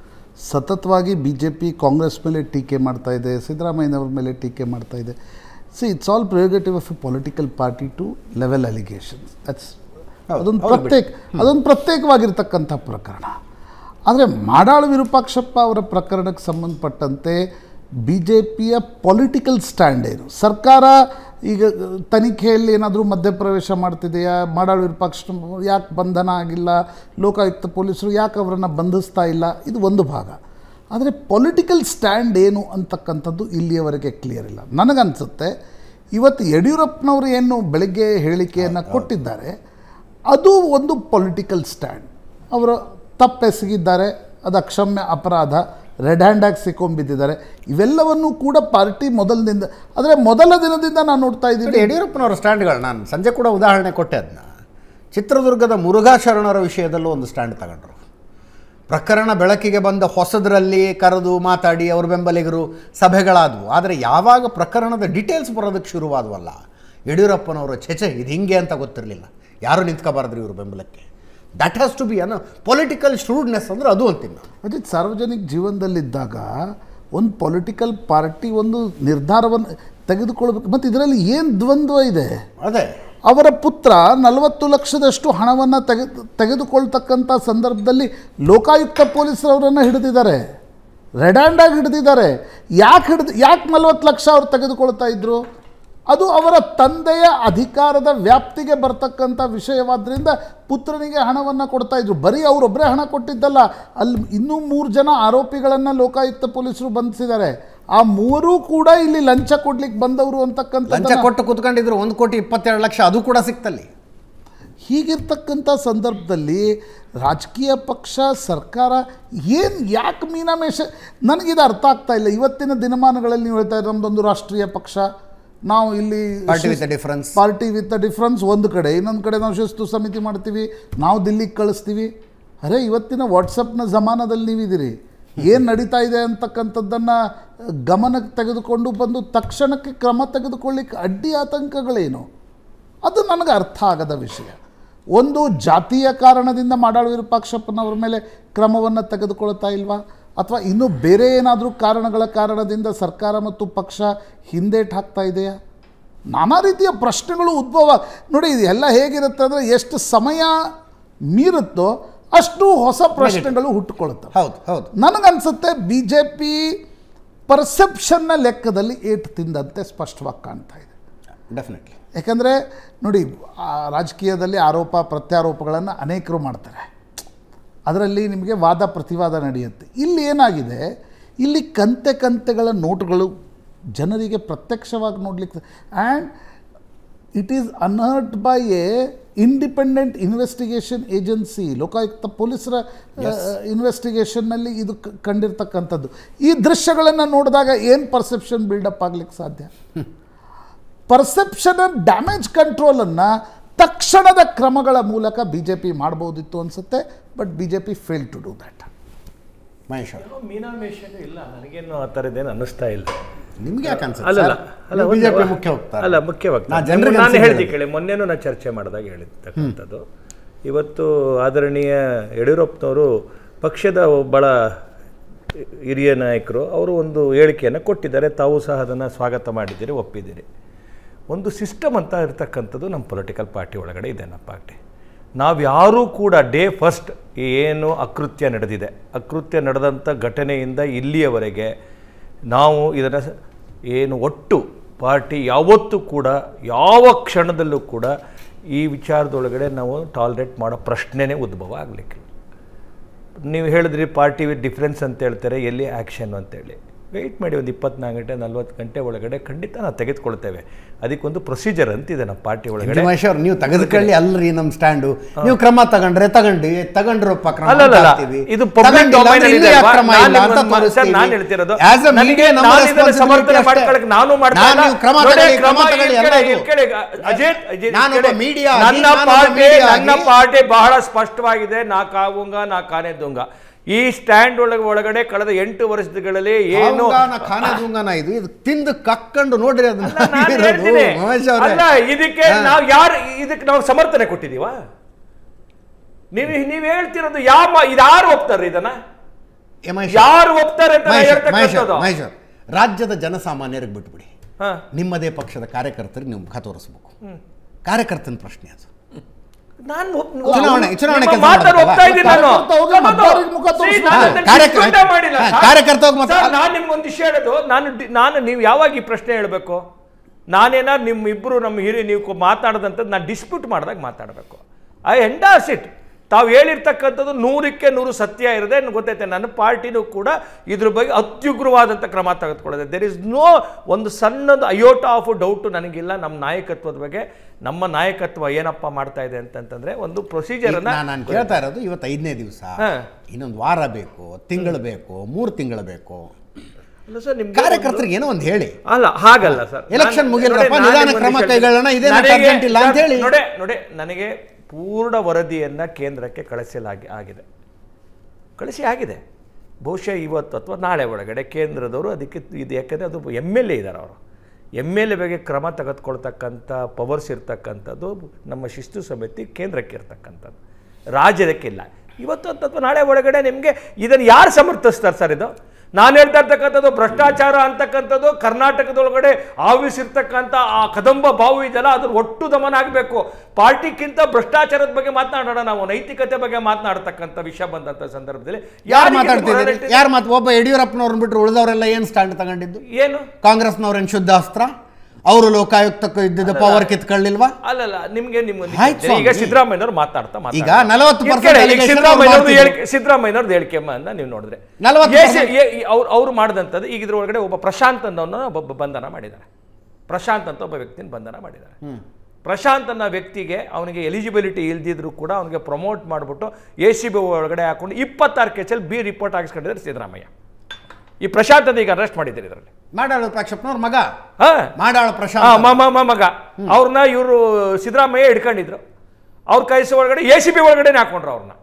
ಸತತವಾಗಿ ಬಿ ಜೆ ಪಿ ಕಾಂಗ್ರೆಸ್ ಮೇಲೆ ಟೀಕೆ ಮಾಡ್ತಾ ಇದೆ ಸಿದ್ದರಾಮಯ್ಯನವ್ರ ಮೇಲೆ ಟೀಕೆ ಮಾಡ್ತಾ ಇದೆ see it's all prerogative of a political party to level allegations that's ಅದೊಂದು ಪ್ರತ್ಯೇಕ ಅದೊಂದು ಪ್ರತ್ಯೇಕವಾಗಿರ್ತಕ್ಕಂಥ ಪ್ರಕರಣ ಆದರೆ ಮಾಡಾಳು ವಿರೂಪಾಕ್ಷಪ್ಪ ಅವರ ಪ್ರಕರಣಕ್ಕೆ ಸಂಬಂಧಪಟ್ಟಂತೆ ಬಿ ಜೆ ಪಿಯ ಪೊಲಿಟಿಕಲ್ ಸ್ಟ್ಯಾಂಡ್ ಏನು ಸರ್ಕಾರ ಈಗ ತನಿಖೆಯಲ್ಲಿ ಏನಾದರೂ ಮಧ್ಯಪ್ರವೇಶ ಮಾಡ್ತಿದೆಯಾ ಮಾಡಾಳು ವಿರೂಪಾಕ್ಷ ಯಾಕೆ ಬಂಧನ ಆಗಿಲ್ಲ ಲೋಕಾಯುಕ್ತ ಪೊಲೀಸರು ಯಾಕೆ ಅವರನ್ನು ಬಂಧಿಸ್ತಾ ಇಲ್ಲ ಇದು ಒಂದು ಭಾಗ ಆದರೆ ಪೊಲಿಟಿಕಲ್ ಸ್ಟ್ಯಾಂಡ್ ಏನು ಅಂತಕ್ಕಂಥದ್ದು ಇಲ್ಲಿಯವರೆಗೆ ಕ್ಲಿಯರ್ ಇಲ್ಲ ನನಗನ್ಸುತ್ತೆ ಇವತ್ತು ಯಡಿಯೂರಪ್ಪನವರು ಏನು ಬೆಳಗ್ಗೆ ಹೇಳಿಕೆಯನ್ನು ಕೊಟ್ಟಿದ್ದಾರೆ ಅದು ಒಂದು ಪೊಲಿಟಿಕಲ್ ಸ್ಟ್ಯಾಂಡ್ ಅವರು ತಪ್ಪೆಸಗಿದ್ದಾರೆ ಅದು ಅಕ್ಷಮ್ಯ ಅಪರಾಧ ರೆಡ್ ಹ್ಯಾಂಡಾಗಿ ಸಿಕ್ಕೊಂಬಿದ್ದಿದ್ದಾರೆ ಇವೆಲ್ಲವನ್ನೂ ಕೂಡ ಪಾರ್ಟಿ ಮೊದಲಿನಿಂದ ಆದರೆ ಮೊದಲ ದಿನದಿಂದ ನಾನು ನೋಡ್ತಾ ನೋಡಿ, ಇದ್ದೀನಿ ಯಡಿಯೂರಪ್ಪನವರ ಸ್ಟ್ಯಾಂಡ್ಗಳು ನಾನು ಸಂಜೆ ಕೂಡ ಉದಾಹರಣೆ ಕೊಟ್ಟೆ ಅದನ್ನ ಚಿತ್ರದುರ್ಗದ ಮುರುಘಾ ಶರಣರ ವಿಷಯದಲ್ಲೂ ಒಂದು ಸ್ಟ್ಯಾಂಡ್ ತಗೊಂಡ್ರು ಪ್ರಕರಣ ಬೆಳಕಿಗೆ ಬಂದ ಹೊಸದರಲ್ಲಿ ಕರೆದು ಮಾತಾಡಿ ಅವ್ರ ಬೆಂಬಲಿಗರು ಸಭೆಗಳಾದವು ಆದರೆ ಯಾವಾಗ ಪ್ರಕರಣದ ಡೀಟೇಲ್ಸ್ ಬರೋದಕ್ಕೆ ಶುರುವಾದವಲ್ಲ ಯಡಿಯೂರಪ್ಪನವರು ಛೆಚೆ ಇದು ಹಿಂಗೆ ಅಂತ ಗೊತ್ತಿರಲಿಲ್ಲ ಯಾರು ನಿಂತ್ಕೋಬಾರ್ದ್ರಿ ಇವರು ಬೆಂಬಲಕ್ಕೆ ದಟ್ ಹ್ಯಾಸ್ ಟು ಬಿ ಅನ್ನೋ ಪೊಲಿಟಿಕಲ್ ಶ್ರೂಡ್ನೆಸ್ ಅಂದ್ರೆ ಅದು ಅಂತೀನಿ ನಾನು ಅಜಿತ್ ಸಾರ್ವಜನಿಕ ಜೀವನದಲ್ಲಿದ್ದಾಗ ಒಂದು ಪೊಲಿಟಿಕಲ್ ಪಾರ್ಟಿ ಒಂದು ನಿರ್ಧಾರವನ್ನು ತೆಗೆದುಕೊಳ್ಬೇಕು ಮತ್ತು ಇದರಲ್ಲಿ ಏನು ದ್ವಂದ್ವ ಇದೆ ಅದೇ ಅವರ ಪುತ್ರ ನಲವತ್ತು ಲಕ್ಷದಷ್ಟು ಹಣವನ್ನು ತೆಗೆ ತೆಗೆದುಕೊಳ್ತಕ್ಕಂಥ ಸಂದರ್ಭದಲ್ಲಿ ಲೋಕಾಯುಕ್ತ ಪೊಲೀಸರು ಅವರನ್ನು ಹಿಡಿದಿದ್ದಾರೆ ರೆಡ್ ಹ್ಯಾಂಡಾಗಿ ಹಿಡಿದಿದ್ದಾರೆ ಯಾಕೆ ಹಿಡಿದು ಯಾಕೆ ನಲವತ್ತು ಲಕ್ಷ ಅವ್ರು ತೆಗೆದುಕೊಳ್ತಾ ಇದ್ರು ಅದು ಅವರ ತಂದೆಯ ಅಧಿಕಾರದ ವ್ಯಾಪ್ತಿಗೆ ಬರ್ತಕ್ಕಂಥ ವಿಷಯವಾದ್ದರಿಂದ ಪುತ್ರನಿಗೆ ಹಣವನ್ನು ಕೊಡ್ತಾ ಇದ್ರು ಬರೀ ಅವರೊಬ್ಬರೇ ಹಣ ಕೊಟ್ಟಿದ್ದಲ್ಲ ಅಲ್ಲಿ ಇನ್ನೂ ಮೂರು ಜನ ಆರೋಪಿಗಳನ್ನು ಲೋಕಾಯುಕ್ತ ಪೊಲೀಸರು ಬಂಧಿಸಿದ್ದಾರೆ ಆ ಮೂರೂ ಕೂಡ ಇಲ್ಲಿ ಲಂಚ ಕೊಡ್ಲಿಕ್ಕೆ ಬಂದವರು ಲಂಚ ಅಂತಕ್ಕಂಥ ಕೊಟ್ಟು ಕುತ್ಕೊಂಡಿದ್ರು ಒಂದು ಕೋಟಿ ಇಪ್ಪತ್ತೆರಡು ಲಕ್ಷ ಅದು ಕೂಡ ಸಿಕ್ತಲ್ಲಿ ಹೀಗಿರ್ತಕ್ಕಂಥ ಸಂದರ್ಭದಲ್ಲಿ ರಾಜಕೀಯ ಪಕ್ಷ ಸರ್ಕಾರ ಏನು ಯಾಕೆ ಮೀನಾಮೇಷ ನನಗಿದು ಅರ್ಥ ಆಗ್ತಾ ಇಲ್ಲ ಇವತ್ತಿನ ದಿನಮಾನಗಳಲ್ಲಿ ನೀವು ಹೇಳ್ತಾ ಇದ್ದಾರೆ ನಮ್ಮದೊಂದು ರಾಷ್ಟ್ರೀಯ ಪಕ್ಷ ನಾವು ಇಲ್ಲಿ party with difference party with difference ಒಂದು ಕಡೆ ಇನ್ನೊಂದು ಕಡೆ ನಾವು ಶಿಸ್ತು ಸಮಿತಿ ಮಾಡ್ತೀವಿ ನಾವು ದಿಲ್ಲಿಗೆ ಕಳಿಸ್ತೀವಿ ಅರೆ ಇವತ್ತಿನ ವಾಟ್ಸಪ್ನ ಜಮಾನದಲ್ಲಿ ನೀವಿದ್ದೀರಿ ಏನು ನಡೀತಾ ಇದೆ ಅಂತಕ್ಕಂಥದ್ದನ್ನು ಗಮನಕ್ಕೆ ತೆಗೆದುಕೊಂಡು ಬಂದು ತಕ್ಷಣಕ್ಕೆ ಕ್ರಮ ತೆಗೆದುಕೊಳ್ಳಿಕ್ಕೆ ಅಡ್ಡಿ ಆತಂಕಗಳೇನು ಅದು ನನಗೆ ಅರ್ಥ ಆಗದ ವಿಷಯ ಒಂದು ಜಾತಿಯ ಕಾರಣದಿಂದ ಮಾಡಾಳು ವಿರೂಪಾಕ್ಷಪ್ಪನವ್ರ ಮೇಲೆ ಕ್ರಮವನ್ನು ತೆಗೆದುಕೊಳ್ತಾ ಇಲ್ವಾ ಅಥವಾ ಇನ್ನೂ ಬೇರೆ ಏನಾದರೂ ಕಾರಣಗಳ ಕಾರಣದಿಂದ ಸರ್ಕಾರ ಮತ್ತು ಪಕ್ಷ ಹಿಂದೇಟು ಹಾಕ್ತಾ ಇದೆಯಾ ನಾನಾ ರೀತಿಯ ಪ್ರಶ್ನೆಗಳು ಉದ್ಭವ ನೋಡಿ ಇದು ಎಲ್ಲ ಹೇಗಿರುತ್ತೆ ಅಂದರೆ ಎಷ್ಟು ಸಮಯ ಮೀರುತ್ತೋ ಅಷ್ಟು ಹೊಸ ಪ್ರಶ್ನೆಗಳು ಹುಟ್ಟುಕೊಳ್ಳುತ್ತವೆ ಹೌದು ಹೌದು ನನಗನ್ಸುತ್ತೆ ಬಿ ಜೆ ಪಿ ಪರ್ಸೆಪ್ಷನ್ನ ಲೆಕ್ಕದಲ್ಲಿ ಏಟು ತಿಂದಂತೆ ಸ್ಪಷ್ಟವಾಗಿ ಕಾಣ್ತಾ ಇದೆ ಡೆಫಿನೆಟ್ಲಿ ಯಾಕಂದರೆ ನೋಡಿ ಆ ರಾಜಕೀಯದಲ್ಲಿ ಆರೋಪ ಪ್ರತ್ಯಾರೋಪಗಳನ್ನು ಅನೇಕರು ಮಾಡ್ತಾರೆ ಅದರಲ್ಲಿ ನಿಮಗೆ ವಾದ ಪ್ರತಿವಾದ ನಡೆಯುತ್ತೆ ಇಲ್ಲಿ ಏನಾಗಿದೆ ಇಲ್ಲಿ ಕಂತೆ ಕಂತೆಗಳ ನೋಟುಗಳು ಜನರಿಗೆ ಪ್ರತ್ಯಕ್ಷವಾಗಿ ನೋಡಲಿಕ್ಕೆ and it is unheard by a independent investigation agency Lokayukta ಪೊಲೀಸರ ಇನ್ವೆಸ್ಟಿಗೇಷನ್ನಲ್ಲಿ ಇದು ಕ- ಕಂಡಿರ್ತಕ್ಕಂಥದ್ದು ಈ ದೃಶ್ಯಗಳನ್ನು ನೋಡಿದಾಗ ಏನು ಪರ್ಸೆಪ್ಷನ್ ಬಿಲ್ಡಪ್ ಆಗ್ಲಿಕ್ಕೆ ಸಾಧ್ಯ ಪರ್ಸೆಪ್ಷನ್ ಡ್ಯಾಮೇಜ್ ಕಂಟ್ರೋಲನ್ನು ತಕ್ಷಣದ ಕ್ರಮಗಳ ಮೂಲಕ ಬಿ ಜೆ ಪಿ ಮಾಡ್ಬೋದಿತ್ತು ಅನಿಸುತ್ತೆ but B J P fail to do that Mahesh ಅವರು ಮೀನಾಮೇಷನೂ ಇಲ್ಲ ನನಗೇನು ಆ ಥರದ್ದೇನು ಅನ್ನಿಸ್ತಾ ಇಲ್ಲ ನಿಮ್ಗೆ ಯಾಕೆ ಅನ್ಸುತ್ತೆ ಅಲ್ಲ ಸರ್? ಅಲ್ಲ ನೀವು ಒಂದು- ಬಿಜೆಪಿ ಮುಖ್ಯ ಹೋಗ್ತಾರೆ ಅಲ್ಲ ಮುಖ್ಯವಾಗಿ ನಾ ಜನರಿಗೆ ನಾನು ಅನ್ಸಿದ್ದು ಹೇಳ್ತೀನಿ ಕೇಳಿ ಮೊನ್ನೆನೂ ನಾನು ಚರ್ಚೆ ಮಾಡಿದಾಗ ಹೇಳಿರ್ತಕ್ಕಂಥದ್ದು ಇವತ್ತು ಆದರಣೀಯ ಯಡಿಯೂರಪ್ಪನವರು ಪಕ್ಷದ ಭಾಳ ಹಿರಿಯ ನಾಯಕರು ಅವರು ಒಂದು ಹೇಳಿಕೆಯನ್ನು ಕೊಟ್ಟಿದ್ದಾರೆ ತಾವು ಸಹ ಅದನ್ನು ಸ್ವಾಗತ ಮಾಡಿದ್ದೀರಿ ಒಪ್ಪಿದ್ದೀರಿ ಒಂದು ಸಿಸ್ಟಮ್ ಅಂತ ಇರ್ತಕ್ಕಂಥದ್ದು ನಮ್ಮ ಪೊಲಿಟಿಕಲ್ ಪಾರ್ಟಿ ಒಳಗಡೆ ಇದೆ ನಮ್ಮ ಪಾರ್ಟಿ ನಾವು ಯಾರೂ ಕೂಡ ಡೇ ಫಸ್ಟ್ ಏನು ಅಕೃತ್ಯ ನಡೆದಿದೆ ಅಕೃತ್ಯ ನಡೆದಂಥ ಘಟನೆಯಿಂದ ಇಲ್ಲಿಯವರೆಗೆ ನಾವು ಇದನ್ನು ಏನು ಒಟ್ಟು ಪಾರ್ಟಿ ಯಾವತ್ತೂ ಕೂಡ ಯಾವ ಕ್ಷಣದಲ್ಲೂ ಕೂಡ ಈ ವಿಚಾರದೊಳಗಡೆ ನಾವು ಟಾಲರೇಟ್ ಮಾಡೋ ಪ್ರಶ್ನೆನೇ ಉದ್ಭವ ಆಗಲಿಕ್ಕಿಲ್ಲ ನೀವು ಹೇಳಿದ್ರಿ ಪಾರ್ಟಿ ವಿತ್ ಡಿಫ್ರೆನ್ಸ್ ಅಂತ ಹೇಳ್ತಾರೆ ಎಲ್ಲಿ ಆ್ಯಕ್ಷನ್ ಅಂತೇಳಿ ವೆಯ್ಟ್ ಮಾಡಿ ಒಂದು ಇಪ್ಪತ್ನಾಲ್ಕು ಗಂಟೆ ನಲ್ವತ್ತು ಗಂಟೆ ಒಳಗಡೆ ಖಂಡಿತ ನಾವು ತೆಗೆದುಕೊಳ್ತೇವೆ ಅದಕ್ಕೊಂದು ಪ್ರೊಸೀಜರ್ ಅಂತಿದೆ ನಮ್ಮ ಪಾರ್ಟಿ ಒಳಗಡೆ ಮಹೇಶ್ ಅವ್ರು ನೀವು ತೆಗೆದುಕೊಳ್ಳಿ ಅಲ್ರಿ ನಮ್ ಸ್ಟ್ಯಾಂಡು ನೀವು ಕ್ರಮ ತಗೊಂಡ್ರೆ ತಗೊಂಡ್ರಿ ತಗೊಂಡ್ರಪ್ಪ ಕ್ರಮ ಅಲ್ಲ, ಅಲ್ಲ, ಅಲ್ಲ. ಹಾಕ್ತೀವಿ. ಇದು public ತಗೊಂಡಿಲ್ಲ domain ಅಂದ್ರೆ ಅಲ್ಲಿ ಇಲ್ಲೇ ಇದೆ ಯಾಕೆ ಅಲ್ವಾ? ಕ್ರಮ ಇಲ್ಲ ನಾನು ಅಂತ ನಿಮ್ಮ- ಸರ್, ತೋರಿಸ್ತೀವಿ. ನಾನು ಹೇಳ್ತಿರೋದು As a ನನಗೆ media, ನಮ್ಮ ನಾನು ಇದನ್ನ responsibility ಸಮರ್ಥನೆ ಅಷ್ಟೇ. ಮಾಡ್ಕೊಳಕ್ಕೆ ನಾನು ಮಾಡ್ತಾ ನಾನು ಇಲ್ಲ. ನೀವು ಕ್ರಮ ನೋಡಿ, ತಗೊಳ್ಳಿ, ಕ್ರಮ ಕ್ರಮ ತಗೊಳ್ಳಿ ಇಲ್ಲಿ ಕೇಳಿ, ಎಲ್ಲರೂ. ಇಲ್ಲಿ ಕೇಳಿ. ಅಜಿತ್, ಅಜಿತ್, ನಾನು ಇಲ್ಲಿ ಒಬ್ಬ ಕೇಳಿ. media ಆಗಿ, ನನ್ನ ನಾನು ಒಬ್ಬ ಪಾರ್ಟಿ media ನನ್ನ ಆಗಿ- ಪಾರ್ಟಿ ಬಹಳ ಸ್ಪಷ್ಟವಾಗಿದೆ ನಾ ಕಾವುಂಗ ನಾ ಕಾನೆ ದುಂಗ ಈ ಸ್ಟ್ಯಾಂಡ್ ಒಳಗೆ ಒಳಗಡೆ ಕಳೆದ ಎಂಟು ವರ್ಷಗಳಲ್ಲಿ ಏನು ಆವಂಗಾನ, ಖಾನೆದುಂಗಾನ ಇದು ಇದು ತಿಂದು ಕಕ್ಕೊಂಡು ನೋಡ್ರಿ ಅದನ್ನ ಅಲ್ಲ, ನಾನು ಇರೋದು. ಹೇಳ್ತೀನಿ. ಮಹೇಶ್ ಅವ್ರೆ. ಅಲ್ಲ ಇದಕ್ಕೆ ನಾವು ಯಾರು ಇದಕ್ಕೆ ನಾವು ಸಮರ್ಥನೆ ಕೊಟ್ಟಿದೀವ ನೀವು ನೀವು ಹೇಳ್ತಿರೋದು ಯಾವ ಇದಾರು ಒಪ್ತಾರೆ ಇದನ್ನ ಏ ಮಹೇಶ್ ಯಾರು ಒಪ್ತಾರೆ ಅಂತ ನಾನು ಮಹೇಶ್ ಅವ್ರೆ, ಮಹೇಶ್ ಹೇಳ್ತಕ್ಕಂಥದ್ದು ಅವ್ರೆ, ಮಹೇಶ್ ಅವ್ರೆ, ರಾಜ್ಯದ ಜನಸಾಮಾನ್ಯರಿಗೆ ಬಿಟ್ಬಿಡಿ ಹಾ. ನಿಮ್ಮದೇ ಪಕ್ಷದ ಕಾರ್ಯಕರ್ತರಿಗೆ ನೀವು ಮುಖ ತೋರಿಸ್ಬೇಕು ಕಾರ್ಯಕರ್ತನ ಪ್ರಶ್ನೆ ಅದು ನಾನು ಒಪ್- ಚುನಾವಣೆ- ನಿಮ್ಮ ಚುನಾವಣೆ ಮಾತನ್ನು ಕೆಲಸ ಒಪ್ತಾ ಮಾಡ್ತಲ್ಲ? ಇದ್ದೀನಿ ನಾನು. ಕಾರ್ಯಕರ್ತ ಹೋಗಿ ಹೌದು. ಮತದಾರರಿಗೆ ಮುಖ See, ತೋರಿಸ್ಬೇಕು. ನಾನು ಹಾ, ಅದನ್ನ ಕಾರ್ಯಕ- discuss ಮಾಡಿಲ್ಲ, ಹಾ, ಸರ್. ಕಾರ್ಯಕರ್ತ ಹೋಗಿ ಮತ- ಸರ್, ನಾನು ನಿಮ್ಗೊಂದು ವಿಷಯ ಹೇಳೋದು ನಾನು ಡಿ- ನಾನು ನೀವು ಯಾವಾಗ ಈ ಪ್ರಶ್ನೆ ಹೇಳಬೇಕು ನಾನೇನಾದ್ರು ನಿಮ್ಮ ಇಬ್ಬರು ನಮ್ಮ ಹಿರಿಯ ನೀವು ಕೊ- ಮಾತಾಡದಂಥದ್ದು ನಾನು ಡಿಸ್ಪ್ಯೂಟ್ ಮಾಡಿದಾಗ ಮಾತಾಡಬೇಕು ಐ ಎಂಡಾಸ್ ಇಟ್ ತಾವು ಹೇಳಿರ್ತಕ್ಕಂಥದ್ದು ನೂರಕ್ಕೆ ನೂರು ಸತ್ಯ ಇರದೆ ನನಗೆ ಗೊತ್ತೈತೆ ನನ್ನ ಪಾರ್ಟಿನೂ ಕೂಡ ಇದ್ರ ಬಗ್ಗೆ ಅತ್ಯುಗ್ರವಾದಂಥ ಕ್ರಮ ತೆಗೆದುಕೊಳ್ಳೋದೆ ದೇರ್ ಇಸ್ ನೋ ಒಂದು ಸಣ್ಣದು ಅಯೋಟ ಆಫ್ ಡೌಟು ನನಗಿಲ್ಲ ನಮ್ಮ ನಾಯಕತ್ವದ ಬಗ್ಗೆ ನಮ್ಮ ನಾಯಕತ್ವ ಏನಪ್ಪ ಮಾಡ್ತಾ ಇದೆ ಅಂತಂತಂದ್ರೆ ಒಂದು ಪ್ರೊಸೀಜರನ್ನು ನಾನು ನಾನು ಕೇಳ್ತಾ ಇರೋದು ಇವತ್ತು ಐದನೇ ದಿವಸ ಹಾ. ಇನ್ನೊಂದು ವಾರ ಬೇಕು ತಿಂಗಳು ಬೇಕು ಮೂರು ತಿಂಗಳು ಬೇಕು ಅಲ್ಲ ಸರ್ ನಿಮ್ಗೆ ಕಾರ್ಯಕರ್ತರಿಗೆ ಏನೋ ಒಂದು ಹೇಳಿ ಅಲ್ಲ ಹಾಗಲ್ಲ ಸರ್ Election ನಾನು- ಮುಗಿಯಲ್ರಪ್ಪ, ನೋಡಿ, ನಿಧಾನ ನಾನು ಕ್ರಮ ನಿಮ್ಗೊಂದು ಕೈಗೊಳ್ಳೋಣ, ಇದೇನು ನನಗೆ- urgent ಇಲ್ಲ ಅಂತ ಹೇಳಿ. ನೋಡಿ ನೋಡಿ ನನಗೆ ಪೂರ್ಣ ವರದಿಯನ್ನ ಕೇಂದ್ರಕ್ಕೆ ಕಳಿಸಲಾಗಿ ಆಗಿದೆ ಕಳಿಸಿ ಆಗಿದೆ ಬಹುಶಃ ಇವತ್ತು ಅಥವಾ ನಾಳೆ ಒಳಗಡೆ ಕೇಂದ್ರದವರು ಅದಕ್ಕೆ ಇದು ಯಾಕಂದರೆ ಅದು ಎಮ್ ಎಲ್ ಎ ಇದ್ದಾರೆ ಅವರು ಎಮ್ ಎಲ್ ಎ ಬಗ್ಗೆ ಕ್ರಮ ತೆಗೆದುಕೊಳ್ತಕ್ಕಂಥ ಪವರ್ಸ್ ಇರ್ತಕ್ಕಂಥದ್ದು ನಮ್ಮ ಶಿಸ್ತು ಸಮಿತಿ ಕೇಂದ್ರಕ್ಕೆ ಇರ್ತಕ್ಕಂಥದ್ದು ರಾಜ್ಯದಕ್ಕಿಲ್ಲ ಇವತ್ತು ಅಥವಾ ನಾಳೆ ಒಳಗಡೆ ನಿಮಗೆ ಇದನ್ನು ಯಾರು ಸಮರ್ಥಿಸ್ತಾರೆ ಸರ್ ಇದು ನಾನು ಹೇಳ್ತಾ ಇರ್ತಕ್ಕಂಥದ್ದು ಭ್ರಷ್ಟಾಚಾರ ಅಂತಕ್ಕಂಥದ್ದು ಕರ್ನಾಟಕದೊಳಗಡೆ ಆವಿಸಿರ್ತಕ್ಕಂಥ ಆ ಕದಂಬ ಬಾವು ಇದೆಯಲ್ಲ ಅದ್ರ ಒಟ್ಟು ದಮನ ಆಗಬೇಕು ಪಾರ್ಟಿಕ್ಕಿಂತ ಭ್ರಷ್ಟಾಚಾರದ ಬಗ್ಗೆ ಮಾತನಾಡೋಣ ನಾವು ನೈತಿಕತೆ ಬಗ್ಗೆ ಮಾತನಾಡ್ತಕ್ಕಂಥ ವಿಷಯ ಬಂದಂಥ ಸಂದರ್ಭದಲ್ಲಿ ಯಾರು ಯಾರಿಗೆ ಮಾತಾಡ್ತಿದ್ದೀರಿ morality- ಯಾರು ಮಾತು ಒಬ್ಬ ಯಡಿಯೂರಪ್ಪನವ್ರನ್ನ ಬಿಟ್ಟರೆ ಉಳಿದವರೆಲ್ಲ ಏನು ಸ್ಟ್ಯಾಂಡ್ ತಗೊಂಡಿದ್ದು ಏನು ಕಾಂಗ್ರೆಸ್ನವ್ರೇನು ಶುದ್ಧ ಅಸ್ತ್ರ ಅವರು ಲೋಕಾಯುಕ್ತಕ್ಕೆ ಇದ್ದಿದ್ದ ಪವರ್ ಕಿತ್ಕೊಳ್ಳಿಲ್ವಾ ಅಲ್ಲಲ್ಲ ನಿಮ್ಗೆ ನಿಮ್ಗೊಂದು ಆಯ್ತು ಈಗ ಸ್ವಾಮಿ. ಸಿದ್ದರಾಮಯ್ಯನವ್ರು ಮಾತಾಡ್ತಾ ಮಾತಾಡ್ತಾ- ಈಗ 40% ಈಗ ಕೇಳಿ, ಈಗ allegation ಸಿದ್ದರಾಮಯ್ಯನವ್ರದ್ದು ಮಾಡ್ತಿದ್ರು. ಹೇಳಿಕೆ ಸಿದ್ದರಾಮಯ್ಯನವ್ರದ್ದು ಹೇಳಿಕೆ ಅನ್ನ ನೀವು ನೋಡಿದ್ರೆ 40% ಅವ್ರು ಅವ್ರು ಮಾಡಿದಂಥದ್ದು ಈಗ ಇದ್ರ ಒಳಗಡೆ ಒಬ್ಬ ಪ್ರಶಾಂತ್ ಅನ್ನೋನ ಒಬ್ಬ ಬಂಧನ ಮಾಡಿದ್ದಾರೆ ಪ್ರಶಾಂತ್ ಅಂತ ಒಬ್ಬ ವ್ಯಕ್ತಿನ ಬಂಧನ ಮಾಡಿದ್ದಾರೆ ಪ್ರಶಾಂತ್ ಅನ್ನೋ ವ್ಯಕ್ತಿಗೆ ಅವನಿಗೆ ಎಲಿಜಿಬಿಲಿಟಿ ಇಲ್ದಿದ್ರು ಕೂಡ ಅವನಿಗೆ ಪ್ರಮೋಟ್ ಮಾಡಿಬಿಟ್ಟು ಎ ಸಿ ಬಿ ಒಳಗಡೆ ಹಾಕೊಂಡು ಇಪ್ಪತ್ತಾರು ಕೇಸಲ್ಲಿ ಬಿ ರಿಪೋರ್ಟ್ ಹಾಕಿಸ್ಕೊಂಡಿದ್ದಾರೆ ಸಿದ್ದರಾಮಯ್ಯ ಈ ಪ್ರಶಾಂತ್ ಅಂತ ಈಗ ಅರೆಸ್ಟ್ ಮಾಡಿದ್ದಾರೆ ಇದರಲ್ಲಿ ಮಾಡಾಳು ಪ್ರಕ್ಷಪ್ನವ್ರ ಮಗ ಹಾ ಮಾಡಾಳು ಆ, ಪ್ರಶಾಂತ್ ಮ- ಮ- ಮ- ಮಗ ಅವ್ರನ್ನ ಇವರು ಸಿದ್ದರಾಮಯ್ಯ ಹಿಡ್ಕೊಂಡಿದ್ರು ಅವ್ರ ಕೈಸ ಒಳಗಡೆ ಎ ಸಿ ಬಿ ಒಳಗಡೆ ಹಾಕೊಂಡ್ರು ಅವ್ರನ್ನ